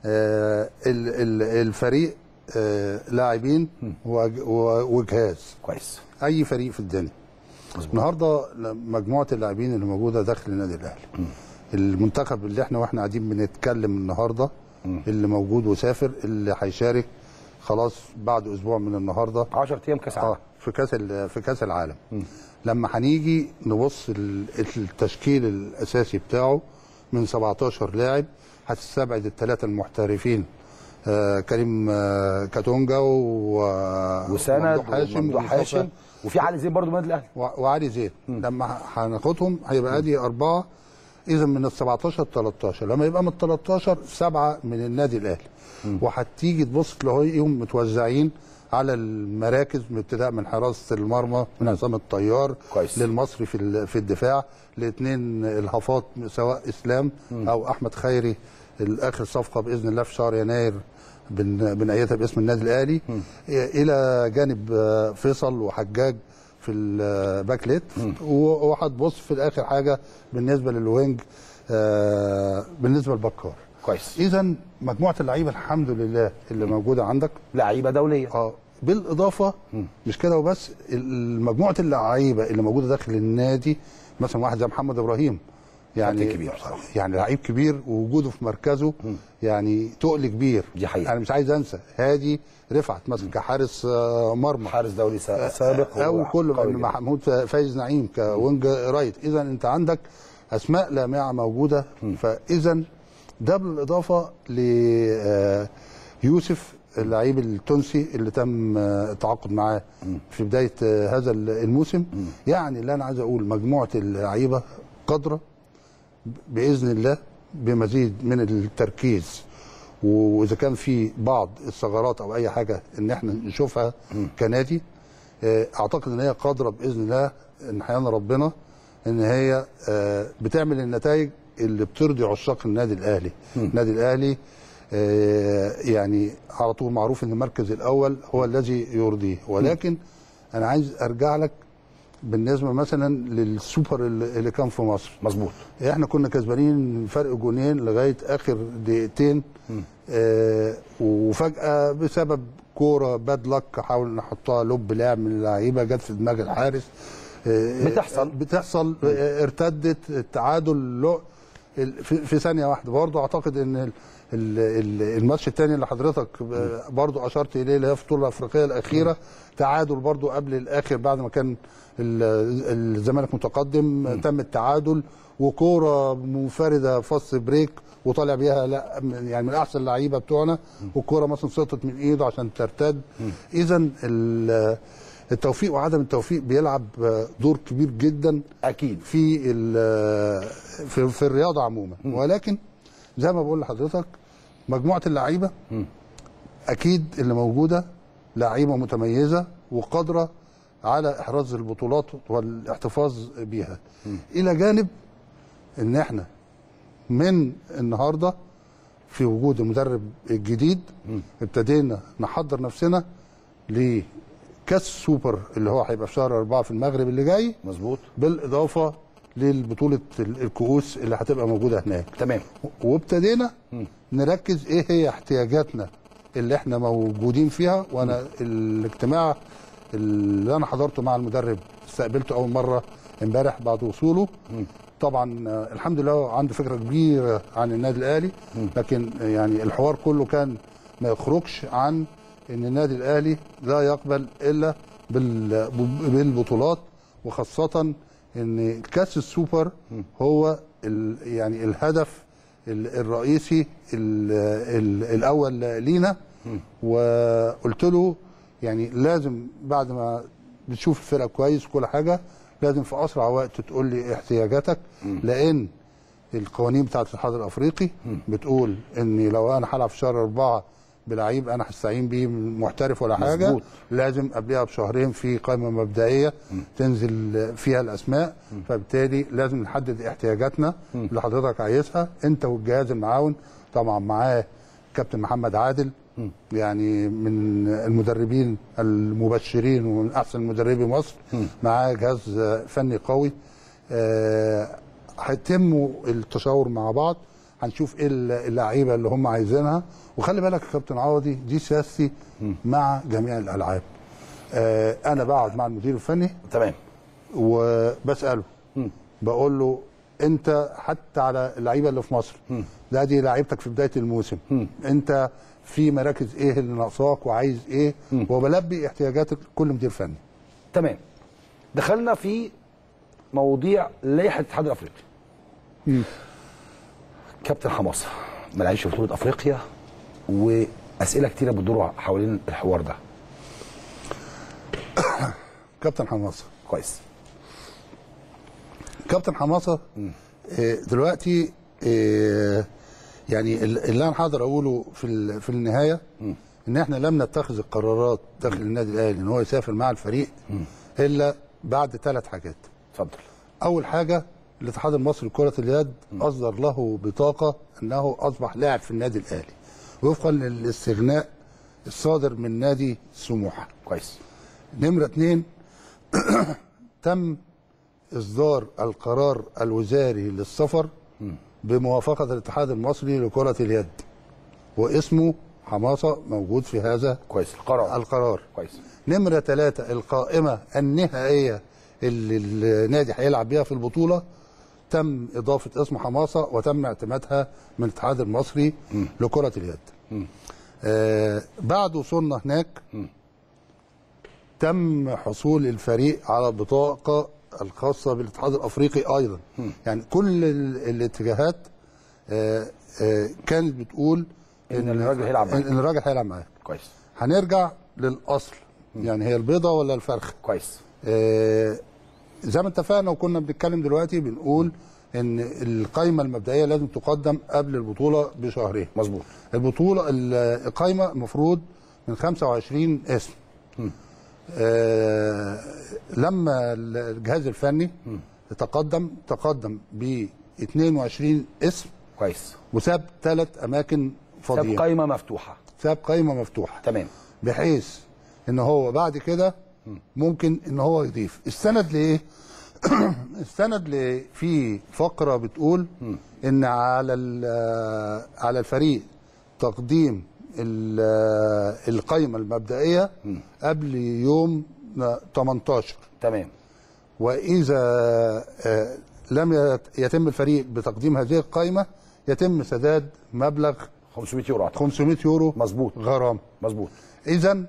آه ال ال الفريق آه لاعبين وج- و- وجهاز كويس اي فريق في الدنيا النهارده مجموعه اللاعبين اللي موجوده داخل النادي الاهلي المنتخب اللي احنا واحنا قاعدين بنتكلم النهارده اللي موجود وسافر اللي هيشارك خلاص بعد اسبوع من النهارده 10 ايام كاس عالم اه في كاس ال- في كاس العالم لما هنيجي نبص ال- التشكيل الاساسي بتاعه من 17 لاعب هتستبعد الثلاثه المحترفين آه كريم آه كاتونجا و وسند وممدوح هاشم وممدوح ومصطفى هاشم وفي علي زين برضه من النادي الاهلي و- وعلي زين لما هناخدهم هيبقى ادي اربعه اذا من ال 17 13 لما يبقى من ال 13 سبعه من النادي الاهلي وهتيجي تبص تلاقيهم متوزعين على المراكز ابتداء من حراسه المرمى من عصام الطيار كويس. للمصري في ال- في الدفاع الاثنين الهفاط سواء اسلام او احمد خيري الاخر صفقه باذن الله في شهر يناير بن- بنأيدها باسم النادي الاهلي الى جانب آه، فيصل وحجاج في الباك ليت و- وهتبص في الاخر حاجه بالنسبه للوينج آه، بالنسبه لبكار كويس اذا مجموعه اللعيبه الحمد لله اللي موجوده عندك لعيبه دوليه اه بالاضافه مش كده وبس ال- مجموعه اللعيبه اللي موجوده داخل النادي مثلا واحد زي محمد ابراهيم يعني كابتن كبير بصراحة. يعني لعيب كبير ووجوده في مركزه يعني تقل كبير دي حقيقة. انا مش عايز انسى هادي رفعت مثلا كحارس آه، مرمى حارس دولي سا- سابق او كله قوي من جدا. محمود فايز نعيم كوينج رايت اذا انت عندك اسماء لامعه موجوده فاذا ده بالاضافه ليوسف اللعيب التونسي اللي تم آه، التعاقد معاه في بدايه آه، هذا الموسم يعني اللي انا عايز اقول مجموعه اللعيبه قادره باذن الله بمزيد من التركيز واذا كان في بعض الثغرات او اي حاجه ان احنا نشوفها كنادي آه، اعتقد ان هي قادره باذن الله ان حيانا ربنا ان هي آه، بتعمل النتائج اللي بترضي عشاق النادي الاهلي النادي الاهلي آه، يعني على طول معروف ان المركز الاول هو الذي يرضيه ولكن انا عايز ارجع لك بالنسبه مثلا للسوبر اللي اللي كان في مصر مظبوط احنا كنا كسبانين فرق جونين لغايه اخر دقيقتين آه وفجاه بسبب كوره باد لك حاول نحطها لوب لاعب من اللعيبه جت في دماغ الحارس آه بتحصل. بتحصل آه ارتدت التعادل لو- ال- في, في ثانيه واحده برضه اعتقد ان ال- ال- ال- الماتش الثاني اللي حضرتك برضه اشرت اليه اللي هي في البطوله الافريقيه الاخيره تعادل برضه قبل الاخر بعد ما كان ال- الزمالك متقدم تم التعادل وكوره منفرده فص بريك وطالع بيها لا من- يعني من احسن اللعيبه بتوعنا والكوره مثلا سقطت من ايده عشان ترتد اذا ال- التوفيق وعدم التوفيق بيلعب دور كبير جدا اكيد في ال- في, في الرياضه عموما ولكن زي ما بقول لحضرتك مجموعه اللعيبه اكيد اللي موجوده لعيبه متميزه وقادره على احراز البطولات والاحتفاظ بيها الى جانب ان احنا من النهارده في وجود المدرب الجديد ابتدينا نحضر نفسنا لكاس سوبر اللي هو هيبقى في شهر أربعة في المغرب اللي جاي مظبوط بالاضافه للبطوله ال- الكؤوس اللي هتبقى موجوده هناك تمام وابتدينا نركز ايه هي احتياجاتنا اللي احنا موجودين فيها وانا الاجتماع اللي انا حضرته مع المدرب استقبلته اول مره امبارح بعد وصوله طبعا آه، الحمد لله عنده فكره كبيره عن النادي الاهلي لكن آه، يعني الحوار كله كان ما يخرجش عن ان النادي الاهلي لا يقبل الا بال- بالبطولات وخاصه ان كاس السوبر هو ال يعني الهدف ال- الرئيسي ال ال الاول لينا وقلت له يعني لازم بعد ما بتشوف الفرقه كويس وكل حاجه لازم في اسرع وقت تقول لي احتياجاتك لان القوانين بتاعت الاتحاد الافريقي بتقول ان لو انا هلعب في شهر اربعه بلعيب انا هستعين بيه محترف ولا حاجه مظبوط. لازم قبلها بشهرين في قائمه مبدئيه تنزل فيها الاسماء فبالتالي لازم نحدد احتياجاتنا اللي حضرتك عايزها انت والجهاز المعاون طبعا معاه كابتن محمد عادل يعني من المدربين المبشرين ومن احسن مدربي مصر معاه جهاز فني قوي آه، هيتم التشاور مع بعض هنشوف ايه اللعيبه اللي هم عايزينها وخلي بالك يا كابتن عوضي دي سياستي مع جميع الالعاب آه، انا بقعد مع المدير الفني تمام وبساله بقول له انت حتى على اللعيبه اللي في مصر لا دي لعيبتك في بدايه الموسم انت في مراكز ايه اللي ناقصاك وعايز ايه وبلبي احتياجات كل مدير فني تمام دخلنا في مواضيع لائحه الاتحاد الافريقي كابتن حماسه ما لعبش في بطوله افريقيا واسئله كتيره بتدور حوالين الحوار ده كابتن حماسه كويس كابتن حماسه آه، دلوقتي آه، يعني ال- اللي انا هقدر اقوله في ال- في النهايه ان احنا لم نتخذ القرارات داخل النادي الاهلي ان هو يسافر مع الفريق الا بعد ثلاث حاجات اتفضل اول حاجه الاتحاد المصري لكره اليد اصدر له بطاقه انه اصبح لاعب في النادي الاهلي وفقا للاستغناء الصادر من نادي سموحه كويس نمره اثنين تم اصدار القرار الوزاري للسفر بموافقه الاتحاد المصري لكره اليد واسمه حماسه موجود في هذا كويس القرار القرار كويس نمره ثلاثة القائمه النهائيه اللي النادي هيلعب بيها في البطوله تم اضافه اسم حماسه وتم اعتمادها من الاتحاد المصري لكره اليد آه بعد وصولنا هناك تم حصول الفريق على البطاقه الخاصه بالاتحاد الافريقي ايضا يعني كل ال- الاتجاهات آه آه كانت بتقول إن الراجل هيلعب معاك. ان الراجل هيلعب معاك كويس هنرجع للاصل يعني هي البيضه ولا الفرخه كويس آه زي ما اتفقنا وكنا بنتكلم دلوقتي بنقول ان القائمه المبدئيه لازم تقدم قبل البطوله بشهرين مظبوط البطوله ال- القائمه المفروض من 25 اسم آه لما الجهاز الفني تقدم تقدم ب 22 اسم كويس وساب ثلاث اماكن فاضيين ساب قايمه مفتوحه ساب قايمه مفتوحه تمام بحيث ان هو بعد كده ممكن ان هو يضيف السند لايه السند ل في فقره بتقول ان على ال- على الفريق تقديم ال- القائمه المبدئيه قبل يوم 18 تمام واذا آه، لم يت- يتم الفريق بتقديم هذه القائمه يتم سداد مبلغ 500 يورو أعتقد. 500 يورو مظبوط غرام مظبوط اذا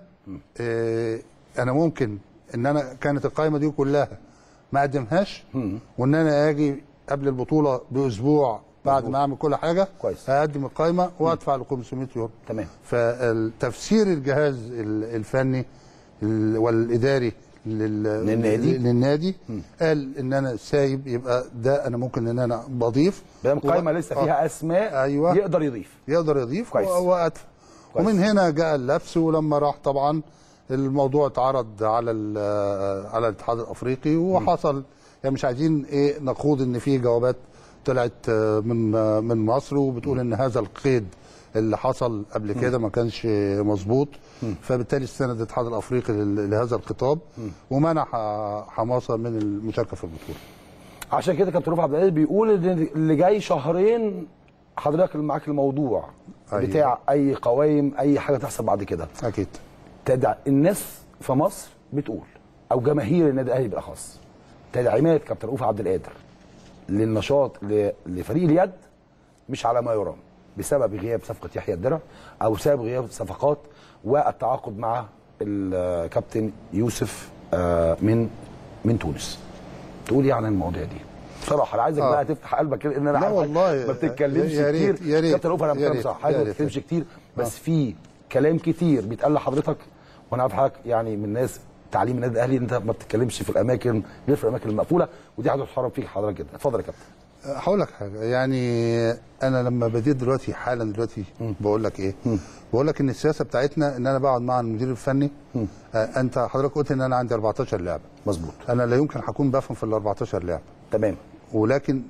آه انا ممكن ان انا كانت القائمه دي كلها ما اقدمهاش وان انا اجي قبل البطوله باسبوع بعد ما اعمل كل حاجه كويس اقدم القائمه وادفع ال 500 يورو تمام فتفسير الجهاز ال- الفني ال- والاداري لل... للنادي. للنادي قال ان انا سايب يبقى ده انا ممكن ان انا بضيف دام قائمه لسه فيها اسماء ايوه يقدر يضيف يقدر يضيف كويس. و- وادفع كويس. ومن هنا جاء اللبس ولما راح طبعا الموضوع اتعرض على ال- على الاتحاد الافريقي وحصل يعني مش عايزين ايه نخوض ان في جوابات طلعت آه، من آه، من مصر وبتقول ان هذا القيد اللي حصل قبل كده ما كانش مظبوط فبالتالي استند الاتحاد الافريقي لل- لهذا الخطاب ومنع ح- حماسه من المشاركه في البطوله عشان كده كابتن رفعت عبد العزيز بيقول ان اللي جاي شهرين حضرتك اللي معاك الموضوع أيوة. بتاع اي قوائم اي حاجه تحصل بعد كده اكيد تدع الناس في مصر بتقول او جماهير النادي الاهلي بالاخص تدعيمات كابتن رؤوف عبد القادر للنشاط ل- لفريق اليد مش على ما يرام بسبب غياب صفقه يحيى الدرع او بسبب غياب صفقات والتعاقد مع الكابتن يوسف آه، من من تونس تقول ايه عن المواضيع دي بصراحه انا عايزك آه. بقى تفتح قلبك كده ان انا لا عارفك والله، ما بتتكلمش يا ريت- كتير يا ريت- كابتن رؤوف انا يا بتكلم ريت- صح يا حاجه ما ريت. بتتكلمش كتير بس في كلام كتير بيتقال لحضرتك وانا عارف حضرتك يعني من الناس تعليم النادي الاهلي انت ما بتتكلمش في الاماكن غير في الاماكن المقفوله ودي حاجه تحترم فيك حضرتك جدا اتفضل يا كابتن هقول لك حاجه يعني انا لما بديت دلوقتي حالا دلوقتي بقول لك ايه بقول لك ان السياسه بتاعتنا ان انا بقعد مع المدير الفني آه انت حضرتك قلت ان انا عندي 14 لاعب مظبوط انا لا يمكن هكون بفهم في ال 14 لاعب تمام ولكن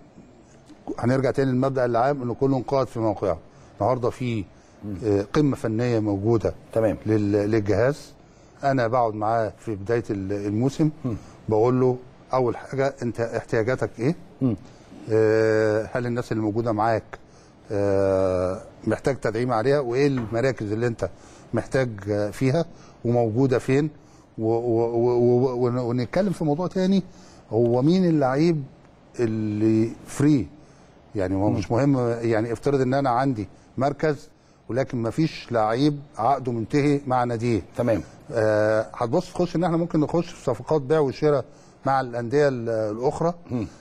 هنرجع تاني للمبدا العام ان كل قائد في موقعه النهارده في آه، قمه فنيه موجوده تمام للجهاز انا بقعد معاه في بدايه ال- الموسم بقول له اول حاجه انت احتياجاتك ايه آه، هل الناس اللي موجوده معاك آه، محتاج تدعيم عليها وايه المراكز اللي انت محتاج آه، فيها وموجوده فين و- و- و- و- ون- ونتكلم في موضوع تاني هو مين اللعيب اللي فري يعني هو مش مهم يعني افترض ان انا عندي مركز ولكن ما فيش لعيب عقده منتهي مع ناديه تمام آه هتبص تخش ان احنا ممكن نخش في صفقات بيع وشراء مع الانديه ال- الاخرى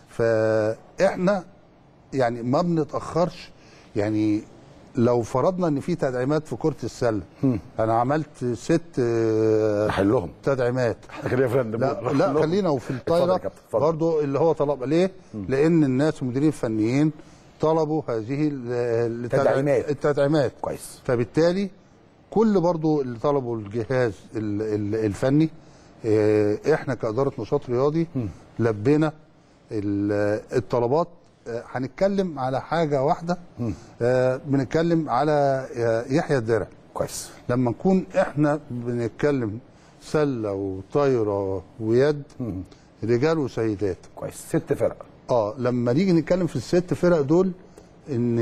فاحنا يعني ما بنتاخرش يعني لو فرضنا ان في تدعيمات في كره السله انا عملت ست آه، نحلهم تدعيمات خلينا في النمو- لا لا نحلهم. خلينا وفي اتفضل يا الطايره كابتن، اتفضل. برضو اللي هو طلب ليه لان الناس المديرين الفنيين طلبوا هذه ال- التدع- تدعيمات. التدعيمات كويس فبالتالي كل برضو اللي طلبوا الجهاز ال- ال- الفني آه، احنا كاداره نشاط رياضي لبينا ال- الطلبات آه، هنتكلم على حاجه واحده آه، بنتكلم على آه، يحيى الدرع كويس لما نكون احنا بنتكلم سله وطايره ويد رجال وسيدات كويس ست فرق اه لما نيجي نتكلم في الست فرق دول ان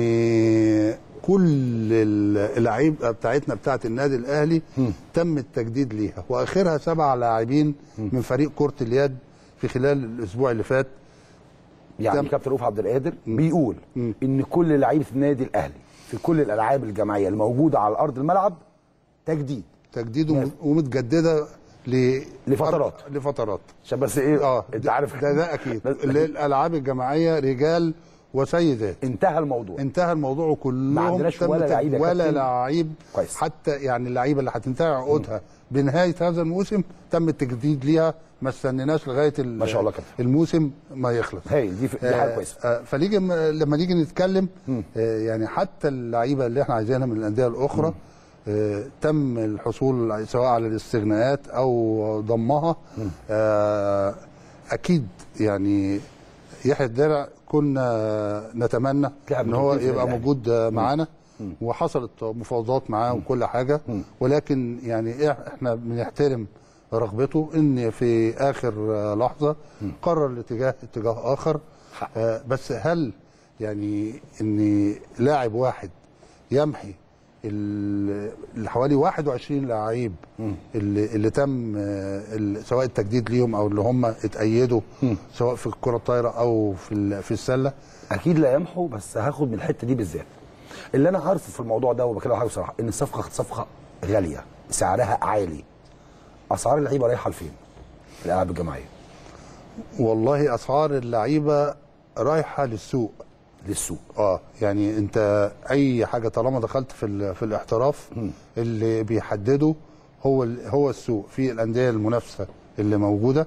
كل اللعيبه بتاعتنا بتاعت النادي الاهلي تم التجديد ليها واخرها سبع لاعبين من فريق كره اليد في خلال الاسبوع اللي فات يعني تم- كابتن رؤوف عبد القادر بيقول ان كل لعيبه النادي الاهلي في كل الالعاب الجماعيه الموجوده على ارض الملعب تجديد تجديد وم- ومتجدده ل لفترات. لفترات عشان بس ايه اه انت عارف ده ده اكيد للالعاب الجماعيه رجال وسيدات انتهى الموضوع انتهى الموضوع وكلهم ما عندناش تم ولا تج- لعيب يا ولا كابتن. لعيب كويس. حتى يعني اللعيبه اللي هتنتهي عقودها بنهايه هذا الموسم تم التجديد ليها ما استنيناش لغايه ال- ما شاء الله كابتن. الموسم ما يخلص هاي دي دي حاجه كويسه آه، فنيجي م- لما نيجي نتكلم آه، يعني حتى اللعيبه اللي احنا عايزينها من الانديه الاخرى آه، تم الحصول سواء على الاستغناءات او ضمها آه، اكيد يعني يحيى الدرع كنا نتمنى لعب ان هو كتير في يبقى الأهلي. موجود آه، معانا وحصلت مفاوضات معاه وكل حاجه ولكن يعني إح- احنا بنحترم رغبته ان في اخر آه، لحظه قرر الاتجاه اتجاه اخر آه، بس هل يعني ان لاعب واحد يمحي ال- اللي حوالي 21 لعيب اللي, اللي تم آه، ال- سواء التجديد ليهم او اللي هم اتأيدوا سواء في الكره الطايره او في ال- في السله اكيد لا يمحو بس هاخد من الحته دي بالذات اللي انا عارفه في الموضوع ده وبكلم حاجه بصراحه ان الصفقه صفقه غاليه سعرها عالي اسعار اللعيبه رايحه لفين؟ في الالعاب الجماعيه والله اسعار اللعيبه رايحه للسوق للسوق اه يعني انت اي حاجه طالما دخلت في ال- في الاحتراف اللي بيحدده هو ال- هو السوق في الانديه المنافسه اللي موجوده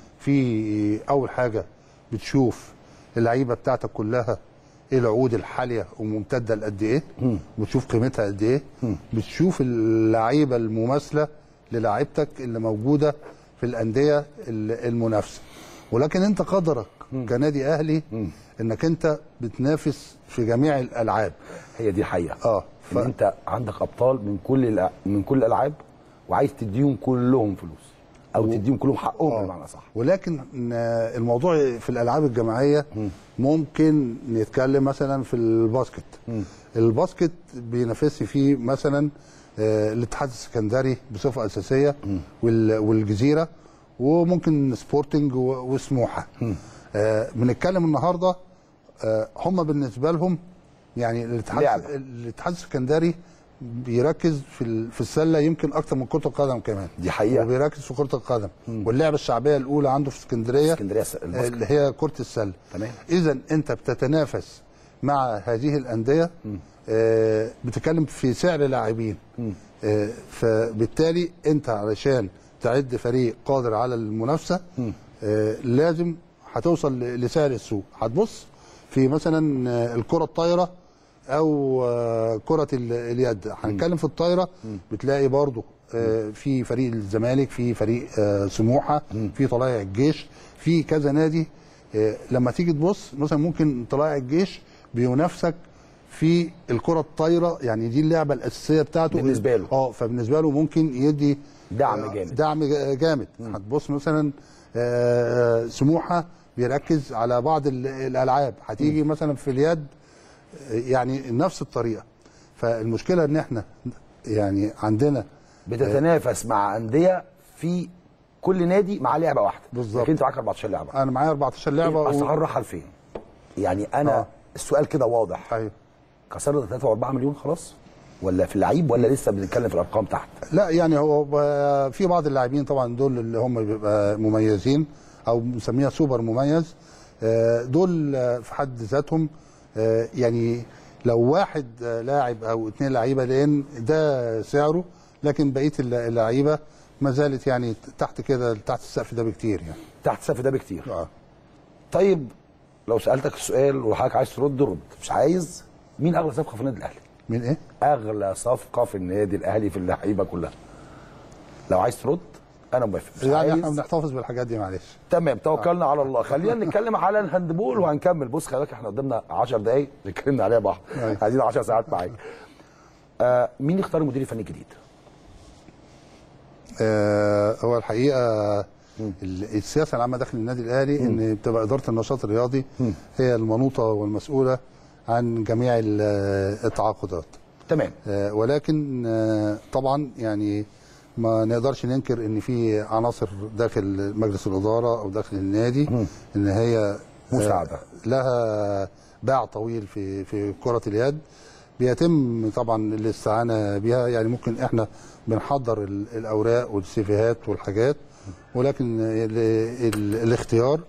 في اول حاجه بتشوف اللعيبه بتاعتك كلها ايه العقود الحاليه وممتده لقد ايه بتشوف قيمتها قد ايه بتشوف اللعيبه المماثله للاعيبتك اللي موجوده في الانديه ال- المنافسه ولكن انت قدرك كنادي اهلي انك انت بتنافس في جميع الالعاب هي دي الحقيقه اه ان انت عندك ابطال من كل الأ- من كل الالعاب وعايز تديهم كلهم فلوس او تديهم كلهم حقهم بمعنى صح ولكن ن- الموضوع في الالعاب الجماعيه ممكن نتكلم مثلا في الباسكت الباسكت بينافس فيه مثلا آه، الاتحاد السكندري بصفه اساسيه وال- والجزيره وممكن سبورتنج و- وسموحه آه، بنتكلم النهارده آه، هم بالنسبه لهم يعني الاتحاد لعبة. الاتحاد السكندري بيركز في ال- في السله يمكن اكتر من كره القدم كمان دي حقيقه وبيركز في كره القدم واللعبه الشعبيه الاولى عنده في اسكندريه اسكندريه س- الباسكت. اللي هي كره السله تمام اذا انت بتتنافس مع هذه الانديه آه بتتكلم في سعر لاعبين آه فبالتالي انت علشان تعد فريق قادر على المنافسه آه لازم هتوصل ل- لسعر السوق هتبص في مثلا آه، الكره الطايره او آه، كره ال- اليد هنتكلم في الطايره بتلاقي برضو آه، في فريق الزمالك في فريق آه، سموحه في طلائع الجيش في كذا نادي آه، لما تيجي تبص مثلا ممكن طلائع الجيش بينافسك في الكره الطايره يعني دي اللعبه الاساسيه بتاعته بالنسبة له. اه فبالنسبه له ممكن يدي دعم آه، جامد. دعم جا- جامد هتبص مثلا آه، آه، سموحه بيركز على بعض ال- الالعاب هتيجي مثلا في اليد آه، يعني نفس الطريقه فالمشكله ان احنا يعني عندنا بتتنافس مع انديه في كل نادي مع لعبه واحده بالظبط. لكن انت معاك 14 لعبه انا معايا 14 لعبه و- الاسعار رايحه لفين؟ يعني انا آه. السؤال كده واضح ايوه كسرنا 3 و4 مليون خلاص ولا في اللعيب ولا لسه بنتكلم في الارقام تحت؟ لا يعني هو ب- في بعض اللاعبين طبعا دول اللي هم بيبقى مميزين او بنسميها سوبر مميز آه، دول آه، في حد ذاتهم آه، يعني لو واحد آه، لاعب او اثنين لعيبه لان ده سعره لكن بقيه الل- اللعيبه ما زالت يعني تحت كده تحت السقف ده بكتير يعني تحت السقف ده بكتير اه طيب لو سالتك السؤال وحضرتك عايز ترد رد مش عايز مين اغلى صفقه في النادي الاهلي؟ مين ايه؟ اغلى صفقه في النادي الاهلي في اللعيبه كلها لو عايز ترد انا موافق مش يعني عايز احنا بنحتفظ بالحاجات دي معلش تمام توكلنا على الله خلينا نتكلم على الهاندبول وهنكمل بص خلي بالك احنا قدامنا 10 دقايق اتكلمنا عليها بعض أيوة. عايزين 10 ساعات معاك آه مين يختار المدير الفني الجديد؟ آه، هو الحقيقه ال- السياسه العامه داخل النادي الاهلي ان بتبقى اداره النشاط الرياضي هي المنوطه والمسؤوله عن جميع ال- التعاقدات تمام آه، ولكن آه، طبعا يعني ما نقدرش ننكر ان في عناصر داخل مجلس الاداره او داخل النادي ان هي آه، مساعدة. لها باع طويل في في كره اليد بيتم طبعا الاستعانه بها يعني ممكن احنا بنحضر ال- الاوراق والسيفيهات والحاجات ولكن ال ال الاختيار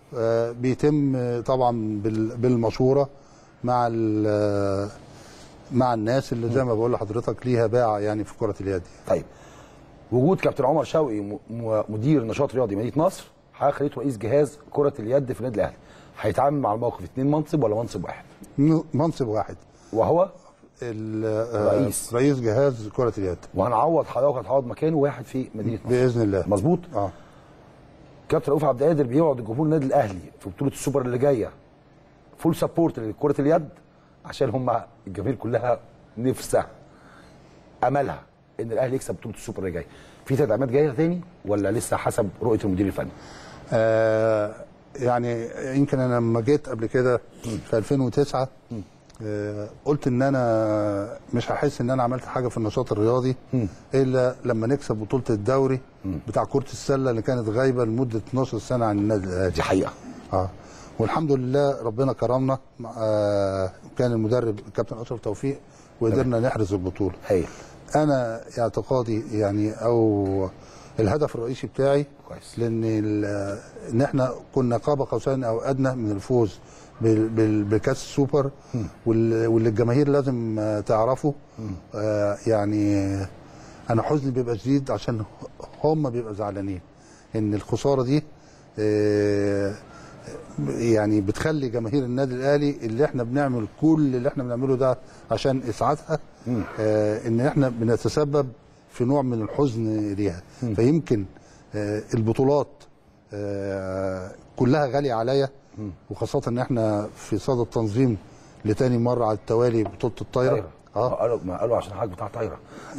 آه، بيتم آه، طبعا بال- بالمشوره مع ال- مع الناس اللي زي ما بقول لحضرتك ليها باع يعني في كره اليد طيب وجود كابتن عمر شوقي م- م- مدير نشاط رياضي مدينه نصر حضرتك خليته رئيس جهاز كره اليد في النادي الاهلي هيتعامل مع الموقف اثنين منصب ولا منصب واحد م- منصب واحد وهو رئيس رئيس جهاز كره اليد وهنعوض حضرتك هتعوض مكانه واحد في مدينه نصر باذن الله مظبوط اه كابتن رؤوف عبد القادر بيوعد الجمهور النادي الاهلي في بطوله السوبر اللي جايه فول سبورت لكره اليد عشان هم الجماهير كلها نفسها املها ان الاهلي يكسب بطوله السوبر اللي جايه في تدعيمات جايه تاني ولا لسه حسب رؤيه المدير الفني آه يعني يمكن انا لما جيت قبل كده في 2009 آه قلت ان انا مش هحس ان انا عملت حاجه في النشاط الرياضي الا لما نكسب بطوله الدوري بتاع كره السله اللي كانت غايبه لمده 12 سنه عن النادي الاهلي دي حقيقه اه والحمد لله ربنا كرمنا آه كان المدرب الكابتن اشرف توفيق وقدرنا نحرز البطوله هي. انا اعتقادي يعني او الهدف الرئيسي بتاعي كويس لان ال- ان احنا كنا قاب قوسين او ادنى من الفوز بال- بال- بكاس السوبر وال- واللي الجماهير لازم آه، تعرفه آه، يعني انا حزني بيبقى شديد عشان هم بيبقى زعلانين ان الخساره دي آه، يعني بتخلي جماهير النادي الاهلي اللي احنا بنعمل كل اللي احنا بنعمله ده عشان اسعادها آه ان احنا بنتسبب في نوع من الحزن ليها فيمكن آه البطولات آه كلها غاليه عليا وخاصه ان احنا في صدد التنظيم لتاني مره على التوالي بطوله الطايره اه قالوا ما قالوا عشان حضرتك بتاع طايره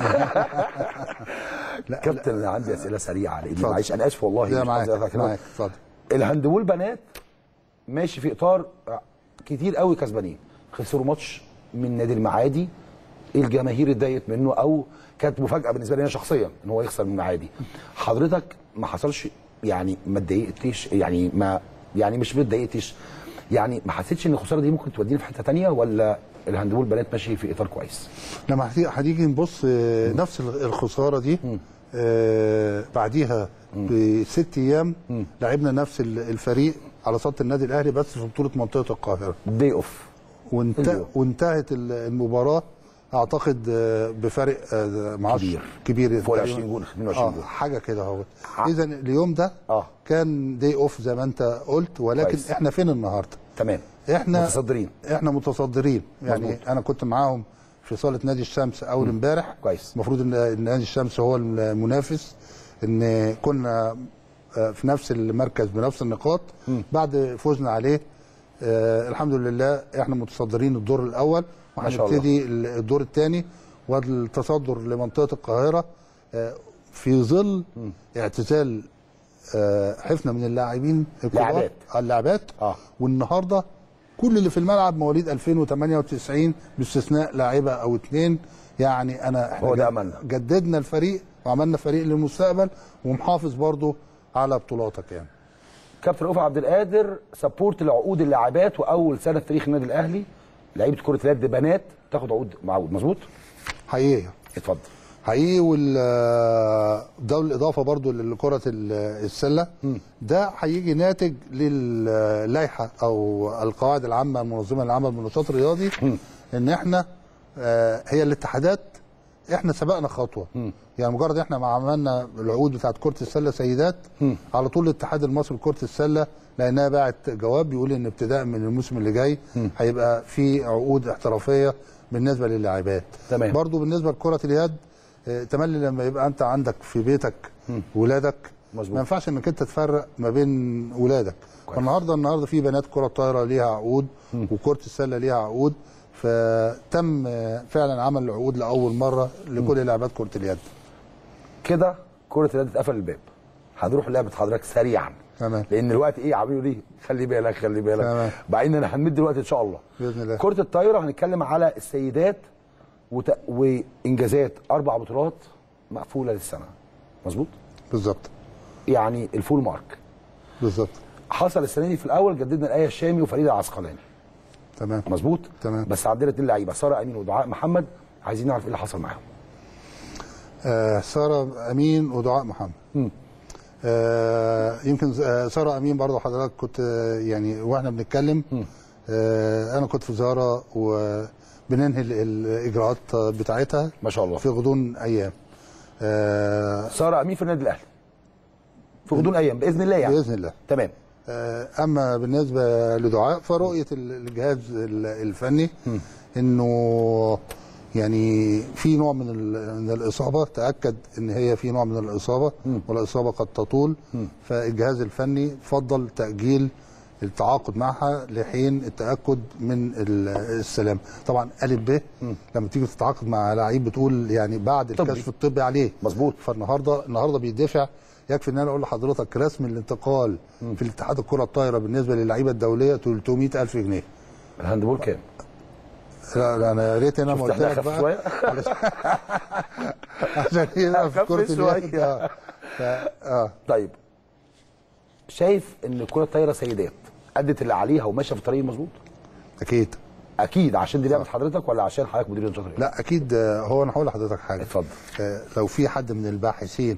كابتن انا عندي اسئله سريعه لان اتفضل. معلش انا اسف والله لا مش معاك عايز أقطعك. معاك اتفضل الهاندبول بنات ماشي في اطار كتير قوي كسبانين خسروا ماتش من نادي المعادي الجماهير اتضايقت منه او كانت مفاجاه بالنسبه لي انا شخصيا ان هو يخسر من المعادي حضرتك ما حصلش يعني ما اتضايقتش يعني ما يعني مش ما اتضايقتش يعني ما حسيتش ان الخساره دي ممكن تودينا في حته تانية ولا الهاندبول بنات ماشي في اطار كويس لما هتيجي- هنيجي نبص آه، نفس ال- الخساره دي آه، بعديها بست ايام لعبنا نفس ال- الفريق على سطح النادي الاهلي بس في بطوله منطقه القاهره دي اوف وانت وانتهت ال- المباراه اعتقد آه، بفارق آه، معرفش كبير. كبير فوق ال تقريباً. 20 جول، 22 آه، جول. حاجه كده اهو اذا اليوم ده اه كان دي اوف زي ما انت قلت ولكن كويس. احنا فين النهارده تمام احنا متصدرين احنا متصدرين يعني مظبوط. انا كنت معاهم في صاله نادي الشمس اول امبارح كويس المفروض ان إن نادي الشمس هو المنافس ان كنا آه، في نفس المركز بنفس النقاط بعد فوزنا عليه آه الحمد لله احنا متصدرين الدور الاول ما شاء الله. وهنبتدي الدور الثاني والتصدر لمنطقه القاهره آه في ظل اعتزال آه حفنه من اللاعبين الكبار لاعبات. اللاعبات اه والنهارده كل اللي في الملعب مواليد 2098 باستثناء لاعيبه او اثنين يعني انا احنا هو ده جد- أملنا. جددنا الفريق وعملنا فريق للمستقبل ومحافظ برضو على بطولاتك يعني كابتن رؤوف عبد القادر سبورت لعقود اللاعبات واول سنه في تاريخ النادي الاهلي لعيبه كره اليد بنات تاخد عقود معقود مظبوط حقيقي اتفضل حقيقي وال ده الاضافه برضو لكره ال- السله ده هيجي ناتج للائحه او القواعد العامه المنظمه للعمل بالنشاط الرياضي ان احنا آه، هي الاتحادات احنا سبقنا خطوه يعني مجرد احنا ما عملنا العقود بتاعت كره السله سيدات على طول الاتحاد المصري لكره السله لانها باعت جواب بيقول ان ابتداء من الموسم اللي جاي هيبقى في عقود احترافيه بالنسبه للاعبات تمام. برضو بالنسبه لكره اليد آه، تملي لما يبقى انت عندك في بيتك ولادك مظبوط. ما ينفعش انك انت تفرق ما بين ولادك فالنهارده النهارده في بنات كره طايره ليها عقود وكره السله ليها عقود فتم آه، فعلا عمل العقود لاول مره لكل لاعبات كره اليد كده كره اليد اتقفل الباب هنروح لعبه حضرتك سريعا تمام لان الوقت ايه عامله ليه خلي بالك خلي بالك تمام. بعدين انا هنمد الوقت ان شاء الله باذن الله كره الطايره هنتكلم على السيدات وت... وانجازات اربع بطولات مقفوله للسنه مظبوط بالظبط يعني الفول مارك بالظبط حصل السنه دي في الاول جددنا الايه الشامي وفريده العسقلاني تمام مظبوط تمام بس عندنا اتنين لعيبه ساره امين ودعاء محمد عايزين نعرف ايه اللي حصل معاهم آه ساره امين ودعاء محمد آه يمكن آه، ساره امين برضو حضرتك كنت آه، يعني واحنا بنتكلم آه انا كنت في زياره وبننهي ال- الاجراءات بتاعتها ما شاء الله في غضون ايام آه ساره امين في النادي الاهلي في غضون ايام باذن الله يعني باذن الله تمام آه، اما بالنسبه لدعاء فرؤيه ال- الجهاز ال- الفني انه يعني في نوع من ال- من الاصابه تاكد ان هي في نوع من الاصابه والاصابه قد تطول فالجهاز الفني فضل تاجيل التعاقد معها لحين التاكد من ال- السلام طبعا الف ب لما تيجي تتعاقد مع لعيب بتقول يعني بعد طبي. الكشف الطبي عليه مظبوط فالنهارده النهارده بيدفع يكفي ان انا اقول لحضرتك رسم الانتقال في الاتحاد الكره الطايره بالنسبه للعيبه الدوليه 300 الف جنيه الهاندبول كام؟ لا, لا انا يا ريت انا ما شفت قلت احنا لك خف بقى شويه عشان يبقى في خف كره شوية. اليد آه. ف- اه طيب شايف ان الكره الطايره سيدات ادت اللي عليها وماشيه في الطريق المظبوط اكيد اكيد عشان دي لعبه حضرتك ولا عشان حضرتك مدير نشاط الرياضة؟ لا اكيد آه، هو انا هقول لحضرتك حاجه اتفضل آه لو في حد من الباحثين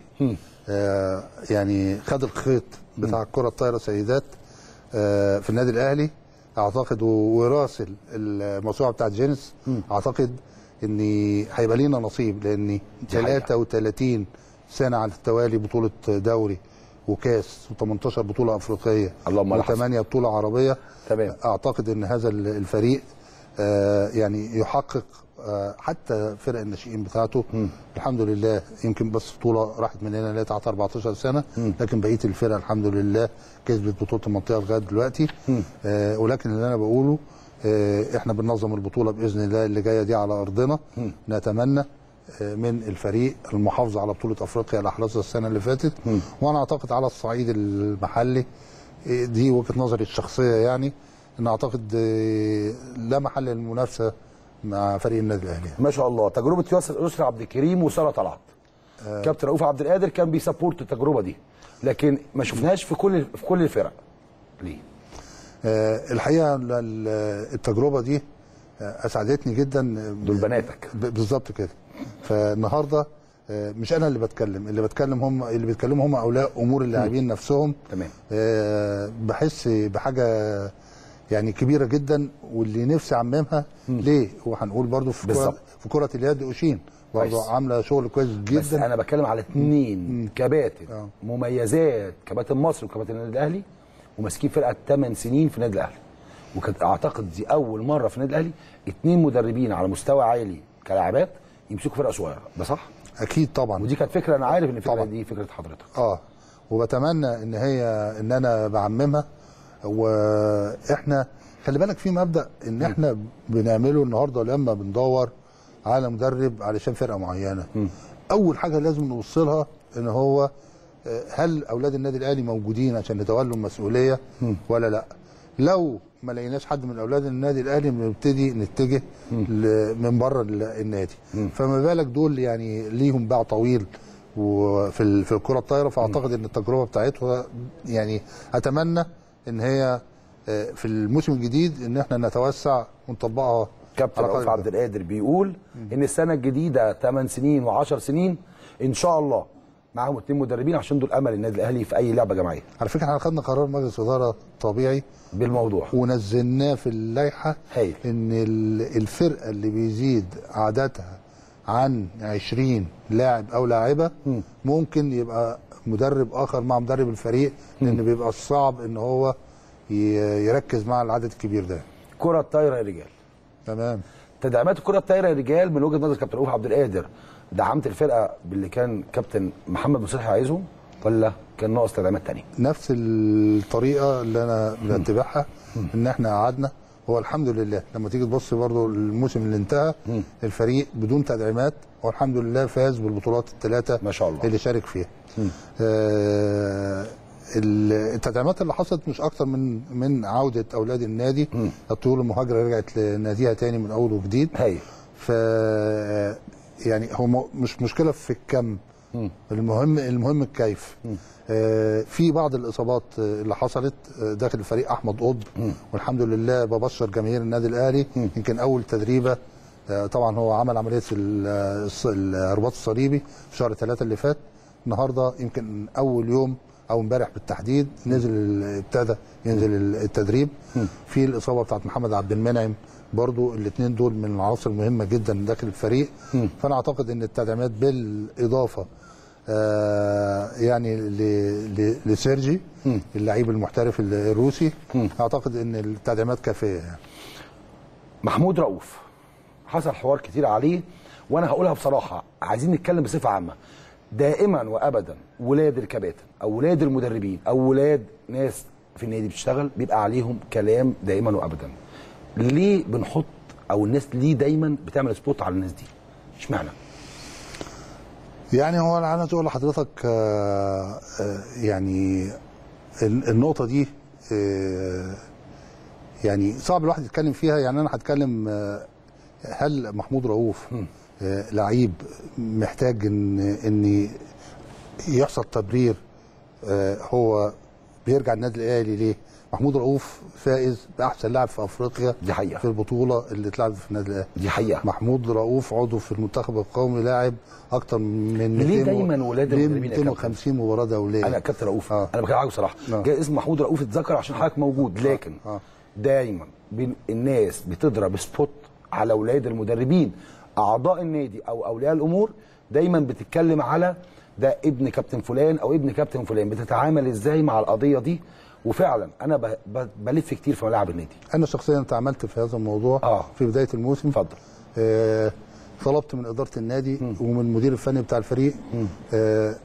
آه يعني خد الخيط بتاع الكره الطايره سيدات آه في النادي الاهلي اعتقد و- وراسل الموسوعه بتاعت جينيس اعتقد ان هيبقى لينا نصيب لان دي حقيقة. 33 سنه على التوالي بطوله دوري وكاس و18 بطوله افريقيه اللهم لك وثمانيه بطوله عربيه تمام اعتقد ان هذا ال- الفريق آه يعني يحقق آه حتى فرق الناشئين بتاعته الحمد لله يمكن بس بطوله راحت مننا اللي هي بتاعت 14 سنه لكن بقيه الفرق الحمد لله كسبت بطوله المنطقه لغايه دلوقتي آه ولكن اللي انا بقوله آه احنا بننظم البطوله باذن الله اللي جايه دي على ارضنا نتمنى آه، من الفريق المحافظه على بطوله افريقيا اللي حصلت السنه اللي فاتت وانا اعتقد على الصعيد المحلي آه، دي وجهه نظري الشخصيه يعني ان اعتقد آه، لا محل للمنافسه مع فريق النادي الاهلي ما شاء الله تجربه ياسر يسرى عبد الكريم وساره طلعت آه. كابتن رؤوف عبد القادر كان بيسبورت التجربه دي لكن ما شفناهاش في كل في كل الفرق ليه؟ آه، الحقيقه ال- ال- التجربه دي آه، اسعدتني جدا دول بناتك بالظبط كده فالنهارده آه، مش انا اللي بتكلم اللي بتكلم هم اللي بيتكلموا هم اولياء امور اللاعبين نفسهم تمام آه، بحس بحاجه يعني كبيره جدا واللي نفسي اعممها ليه وهنقول برضو في كرة بالظبط. في كره اليد اوشين برضو كويس. عامله شغل كويس جدا بس انا بتكلم على اثنين كباتن مميزات كباتن مصر وكباتن النادي الاهلي وماسكين فرقه 8 سنين في النادي الاهلي وكانت اعتقد دي اول مره في النادي الاهلي اثنين مدربين على مستوى عالي كلاعبات يمسكوا فرقه صغيره ده صح؟ اكيد طبعا ودي كانت فكره انا عارف ان الفكره دي فكره حضرتك اه وبتمنى ان هي ان انا بعممها واحنا خلي بالك في مبدا ان احنا بنعمله النهارده لما بندور على مدرب علشان فرقه معينه اول حاجه لازم نوصلها ان هو آه، هل اولاد النادي الاهلي موجودين عشان يتولوا المسؤوليه ولا لا لو ما لقيناش حد من اولاد النادي الاهلي بنبتدي نتجه ل- من بره ال- النادي فما بالك دول يعني ليهم باع طويل وفي ال- في الكره الطايره فاعتقد ان التجربه بتاعتها يعني اتمنى ان هي آه، في الموسم الجديد ان احنا نتوسع ونطبقها كابتن على رؤوف قدر عبد القادر بيقول ان السنه الجديده 8 سنين و10 سنين ان شاء الله معاهم اثنين مدربين عشان دول امل النادي الاهلي في اي لعبه جماعيه على فكره احنا خدنا قرار مجلس اداره طبيعي بالموضوع ونزلناه في اللائحه هايل. ان ال- الفرقه اللي بيزيد عددها عن 20 لاعب او لاعبه ممكن يبقى مدرب اخر مع مدرب الفريق لان بيبقى صعب ان هو ي- يركز مع العدد الكبير ده كره الطايره يا رجال تمام تدعيمات الكره الطايره يا رجال من وجهه نظر كابتن رؤوف عبد القادر دعمت الفرقه باللي كان كابتن محمد مصلحي عايزهم ولا كان ناقص تدعيمات تانية نفس الطريقه اللي انا بتبعها ان احنا قعدنا هو الحمد لله لما تيجي تبص برضو الموسم اللي انتهى الفريق بدون تدعيمات والحمد لله فاز بالبطولات الثلاثه ما شاء الله اللي شارك فيها آه ال- التدعيمات اللي حصلت مش اكتر من من عوده اولاد النادي الطيور المهاجره رجعت لناديها تاني من اول وجديد هي ف يعني هو م- مش مشكله في الكم المهم المهم الكيف آه في بعض الاصابات آه، اللي حصلت آه، داخل الفريق احمد قطب والحمد لله ببشر جماهير النادي الاهلي يمكن اول تدريبه آه، طبعا هو عمل عمليه ال- الص- الرباط الصليبي في شهر ثلاثة اللي فات النهارده يمكن اول يوم او امبارح بالتحديد نزل ال- ابتدى ينزل ال- التدريب في الاصابه بتاعت محمد عبد المنعم برضو الاثنين دول من العناصر المهمه جدا داخل الفريق فانا اعتقد ان التدعيمات بالاضافه آه يعني ل- ل- لسيرجي اللعيب المحترف الروسي اعتقد ان التدعيمات كافيه يعني. محمود رؤوف حصل حوار كتير عليه وانا هقولها بصراحه عايزين نتكلم بصفه عامه دائما وابدا ولاد الكباتن او ولاد المدربين او ولاد ناس في النادي بتشتغل بيبقى عليهم كلام دائما وابدا ليه بنحط او الناس ليه دايما بتعمل سبوت على الناس دي اشمعنى يعني هو انا عايز اقول لحضرتك آه، آه، يعني ال- النقطه دي آه، يعني صعب الواحد يتكلم فيها يعني انا هتكلم آه، هل محمود رؤوف آه، لعيب محتاج ان ان يحصل تبرير آه، هو بيرجع النادي الاهلي ليه؟ محمود رؤوف فائز باحسن لاعب في افريقيا دي حقيقه في البطوله اللي اتلعبت في النادي الاهلي دي حقيقه محمود رؤوف عضو في المنتخب القومي لاعب اكتر من ليه 200 دايما ولاد ليه المدربين يا كابتن؟ 250 مباراه دوليه انا كابتن رؤوف انا بكلم حضرتك بصراحه آه. جاي اسم محمود رؤوف اتذكر عشان حضرتك موجود لكن دايما بين الناس بتضرب سبوت على اولاد المدربين اعضاء النادي او اولياء الامور دايما بتتكلم على ده ابن كابتن فلان او ابن كابتن فلان بتتعامل ازاي مع القضيه دي وفعلا انا ب- ب- بلف كتير في ملاعب النادي انا شخصيا تعاملت في هذا الموضوع آه. في بدايه الموسم اتفضل آه طلبت من اداره النادي ومن المدير الفني بتاع الفريق آه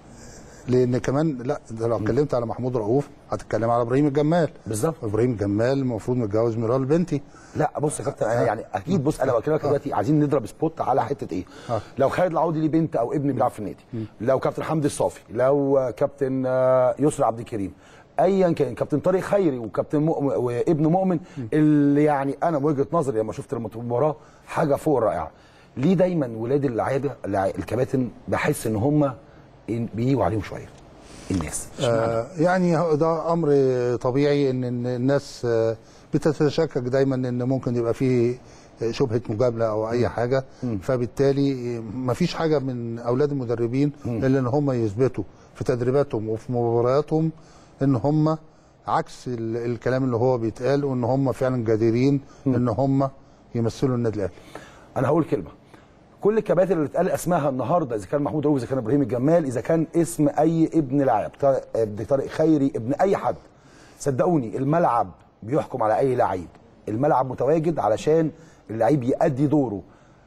لان كمان لا ده لو اتكلمت على محمود رؤوف هتتكلم على ابراهيم الجمال بالظبط ابراهيم الجمال المفروض متجوز ميرال بنتي لا بص يا كابتن انا يعني اكيد بص انا بكلمك دلوقتي عايزين نضرب سبوت على حته ايه آه. لو خالد العودي ليه بنت او ابن بيلعب في النادي لو كابتن حمدي الصافي لو آه، كابتن آه، يسرى عبد الكريم ايا كان كابتن طارق خيري وكابتن مؤمن وابن مؤمن اللي يعني انا بوجهه نظري لما شفت المباراه حاجه فوق الرائعه ليه دايما ولاد اللعيبه اللع- الكباتن بحس ان هم بيجوا عليهم شويه الناس آه يعني هو ده امر طبيعي ان إن الناس آه، بتتشكك دايما ان ممكن يبقى فيه شبهه مجامله او اي حاجه فبالتالي ما فيش حاجه من اولاد المدربين الا ان هم يثبتوا في تدريباتهم وفي مبارياتهم ان هم عكس ال- الكلام اللي هو بيتقال وان هم فعلا جديرين ان هم يمثلوا النادي الاهلي انا هقول كلمه كل الكباتن اللي اتقال اسمها النهارده اذا كان محمود رؤوف اذا كان ابراهيم الجمال اذا كان اسم اي ابن لاعب طارق- ابن طارق خيري ابن اي حد صدقوني الملعب بيحكم على اي لعيب الملعب متواجد علشان اللعيب يأدي دوره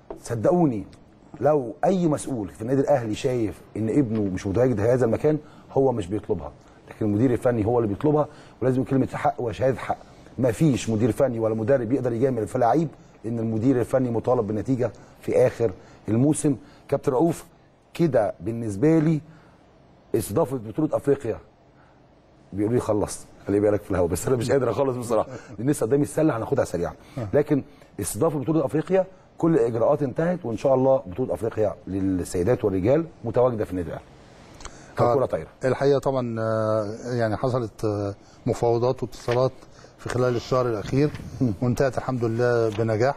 صدقوني لو اي مسؤول في النادي الاهلي شايف ان ابنه مش متواجد في هذا المكان هو مش بيطلبها لكن المدير الفني هو اللي بيطلبها ولازم كلمه حق وشهاده حق ما فيش مدير فني ولا مدرب يقدر يجامل في لعيب لان المدير الفني مطالب بالنتيجه في اخر الموسم كابتن رؤوف كده بالنسبه لي استضافه بطوله افريقيا بيقولوا لي خلصت خلي بالك في الهوا بس انا مش قادر اخلص بصراحه لان لسه قدامي السله هناخدها سريعا لكن استضافه بطوله افريقيا كل الاجراءات انتهت وان شاء الله بطوله افريقيا للسيدات والرجال متواجده في النادي الاهلي كره طايره الحقيقه طبعا آه، يعني حصلت آه، مفاوضات واتصالات في خلال الشهر الاخير وانتهت الحمد لله بنجاح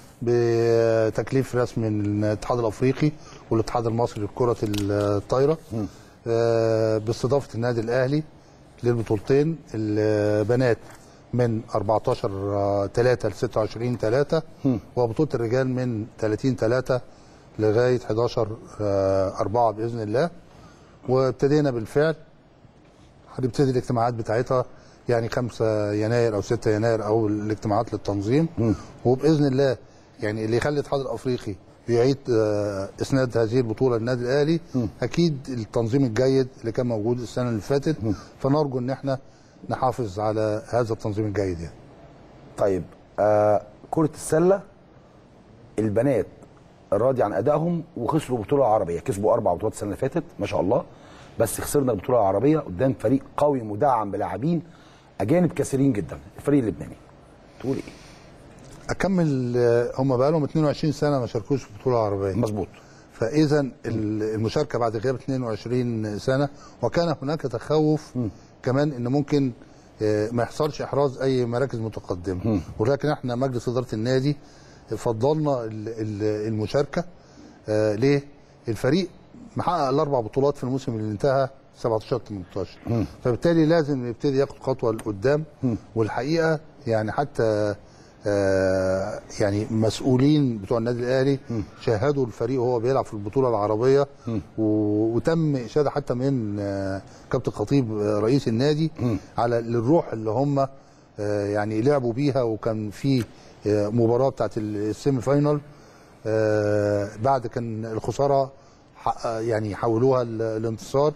بتكليف رسمي من الاتحاد الافريقي والاتحاد المصري لكره الطايره آه، باستضافه النادي الاهلي للبطولتين البنات من 14 3 ل 26 3 وبطوله الرجال من 30 3 لغايه 11 4 باذن الله وابتدينا بالفعل هنبتدي الاجتماعات بتاعتها يعني 5 يناير او 6 يناير او الاجتماعات للتنظيم وباذن الله يعني اللي يخلي الاتحاد الافريقي يعيد آه، اسناد هذه البطوله للنادي الاهلي اكيد التنظيم الجيد اللي كان موجود السنه اللي فاتت فنرجو ان احنا نحافظ على هذا التنظيم الجيد يعني طيب آه كره السله البنات راضي عن ادائهم وخسروا بطوله عربيه كسبوا اربع بطولات السنه اللي فاتت ما شاء الله بس خسرنا البطوله العربيه قدام فريق قوي مدعم بلاعبين اجانب كثيرين جدا الفريق اللبناني تقول ايه اكمل آه، هم بقى لهم 22 سنه ما شاركوش في بطوله عربيه مظبوط فاذا ال- المشاركه بعد غياب 22 سنه وكان هناك تخوف كمان ان ممكن آه، ما يحصلش احراز اي مراكز متقدمه ولكن احنا مجلس اداره النادي فضلنا ال- ال- المشاركه آه، ليه؟ الفريق محقق الاربع بطولات في الموسم اللي انتهى 17 18 فبالتالي لازم يبتدي ياخد خطوه لقدام والحقيقه يعني حتى آه يعني مسؤولين بتوع النادي الاهلي شاهدوا الفريق وهو بيلعب في البطوله العربيه و- وتم اشاده حتى من آه كابتن خطيب آه، رئيس النادي على الروح اللي هم آه يعني لعبوا بيها وكان في آه مباراه بتاعت السيمي فاينال آه بعد كان الخساره ح- يعني حولوها ل- الانتصار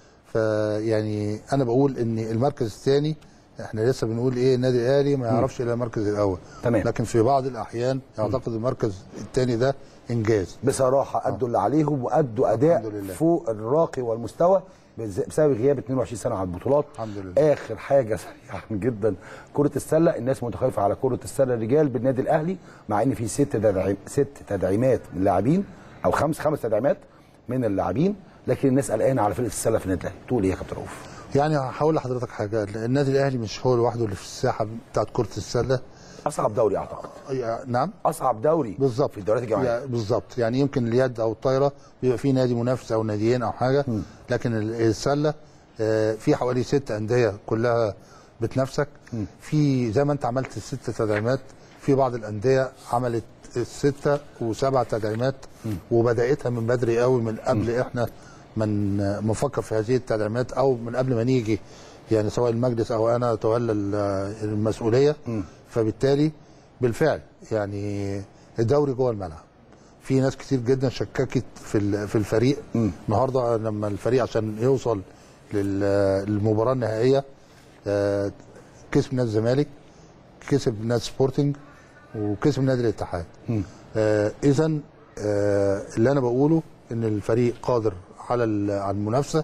فيعني انا بقول ان المركز الثاني احنا لسه بنقول ايه النادي الاهلي ما يعرفش الا المركز الاول تمام. لكن في بعض الاحيان اعتقد المركز الثاني ده انجاز بصراحه ادوا اللي عليهم وادوا اداء الحمد لله. فوق الراقي والمستوى بز- بسبب غياب 22 سنه على البطولات الحمد لله اخر حاجه سريعا جدا كره السله الناس متخوفه على كره السله الرجال بالنادي الاهلي مع ان في ست تدعيم ست تدعيمات من اللاعبين او خمس خمس تدعيمات من اللاعبين لكن الناس قلقانه على فرقه السله في النادي الاهلي تقول ايه يا كابتن رؤوف يعني هقول لحضرتك حاجه النادي الاهلي مش هو لوحده اللي في الساحه بتاعت كره السله اصعب دوري اعتقد نعم اصعب دوري بالظبط في الدوريات الجماعيه يعني بالظبط يعني يمكن اليد او الطايره بيبقى في نادي منافس او ناديين او حاجه لكن ال- السله آه، في حوالي ست انديه كلها بتنافسك في زي ما انت عملت الست تدعيمات في بعض الانديه عملت الستة وسبع تدعيمات وبدأتها من بدري قوي من قبل احنا من نفكر في هذه التدعيمات او من قبل ما نيجي يعني سواء المجلس او انا اتولى ال- المسؤوليه فبالتالي بالفعل يعني الدوري جوه الملعب في ناس كتير جدا شككت في ال- في الفريق النهارده لما الفريق عشان يوصل لل- للمباراه النهائيه آه، كسب نادي الزمالك كسب نادي سبورتنج وكسب نادي الاتحاد آه اذا آه اللي انا بقوله ان الفريق قادر على ال- على المنافسه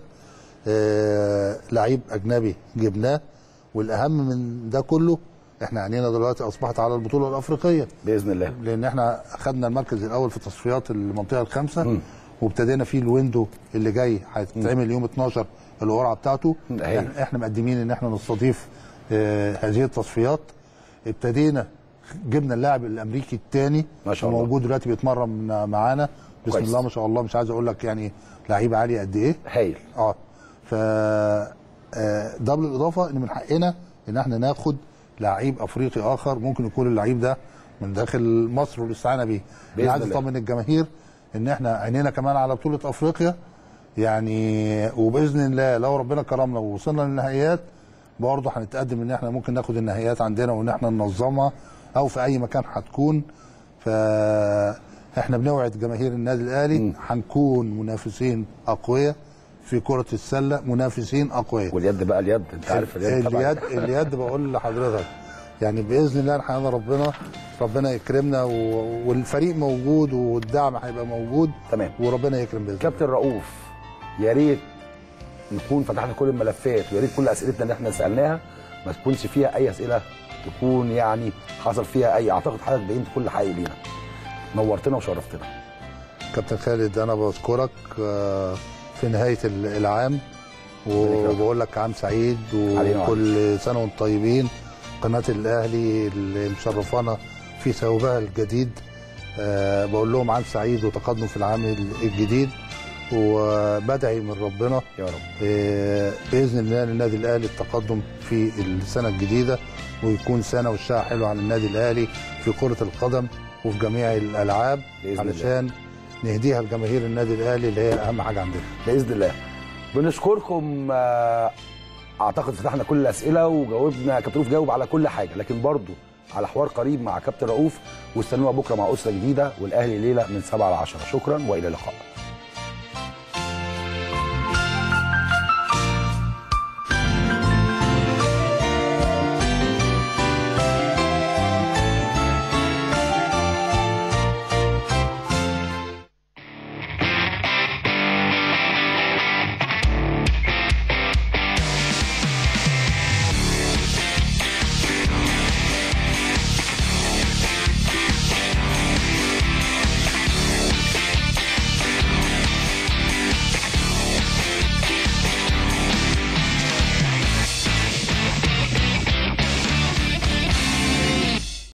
آه لعيب اجنبي جبناه والاهم من ده كله احنا عينينا دلوقتي اصبحت على البطوله الافريقيه باذن الله لان احنا خدنا المركز الاول في تصفيات المنطقه الخامسه وابتدينا فيه الويندو اللي جاي هيتعمل يوم 12 القرعه بتاعته هايل. احنا, احنا مقدمين ان احنا نستضيف آه هذه التصفيات ابتدينا جبنا اللاعب الامريكي الثاني ما شاء الله. موجود دلوقتي بيتمرن معانا بسم كويس. الله ما شاء الله مش عايز اقول لك يعني لعيب عالي قد ايه هايل اه ف آه، ده بالاضافه ان من حقنا ان احنا ناخد لعيب افريقي اخر ممكن يكون اللعيب ده من داخل مصر والاستعانه بيه بإذن انا عايز الله. اطمن الجماهير ان احنا عينينا كمان على بطوله افريقيا يعني وباذن الله لو ربنا كرمنا ووصلنا للنهائيات برضه هنتقدم ان احنا ممكن ناخد النهائيات عندنا وان احنا ننظمها او في اي مكان هتكون فاحنا بنوعد جماهير النادي الاهلي هنكون منافسين اقوياء في كره السله منافسين اقوياء واليد بقى اليد انت عارف اليد طبعا اليد اليد بقول لحضرتك يعني باذن الله الحقيقه ربنا ربنا يكرمنا و... والفريق موجود والدعم هيبقى موجود تمام وربنا يكرم باذن الله كابتن رؤوف يا ريت نكون فتحنا كل الملفات ويا ريت كل اسئلتنا اللي احنا سالناها ما تكونش فيها اي اسئله تكون يعني حصل فيها اي اعتقد حضرتك بينت كل حقيقي لينا نورتنا وشرفتنا كابتن خالد انا بشكرك آه، في نهايه ال- العام وبقول لك عام سعيد علينا وكل سنه وانتم طيبين قناه الاهلي اللي مشرفانا في ثوبها الجديد آه، بقول لهم عام سعيد وتقدم في العام ال- الجديد وبدعي من ربنا يا رب باذن الله للنادي الاهلي التقدم في السنه الجديده ويكون سنه وشها حلو على النادي الاهلي في كره القدم وفي جميع الالعاب بإذن علشان نهديها لجماهير النادي الاهلي اللي هي اهم حاجه عندنا باذن الله بنشكركم آه، اعتقد فتحنا كل الاسئله وجاوبنا كابتن رؤوف جاوب على كل حاجه لكن برضو على حوار قريب مع كابتن رؤوف واستنونا بكره مع اسره جديده والاهلي ليله من 7 ل 10 شكرا والى اللقاء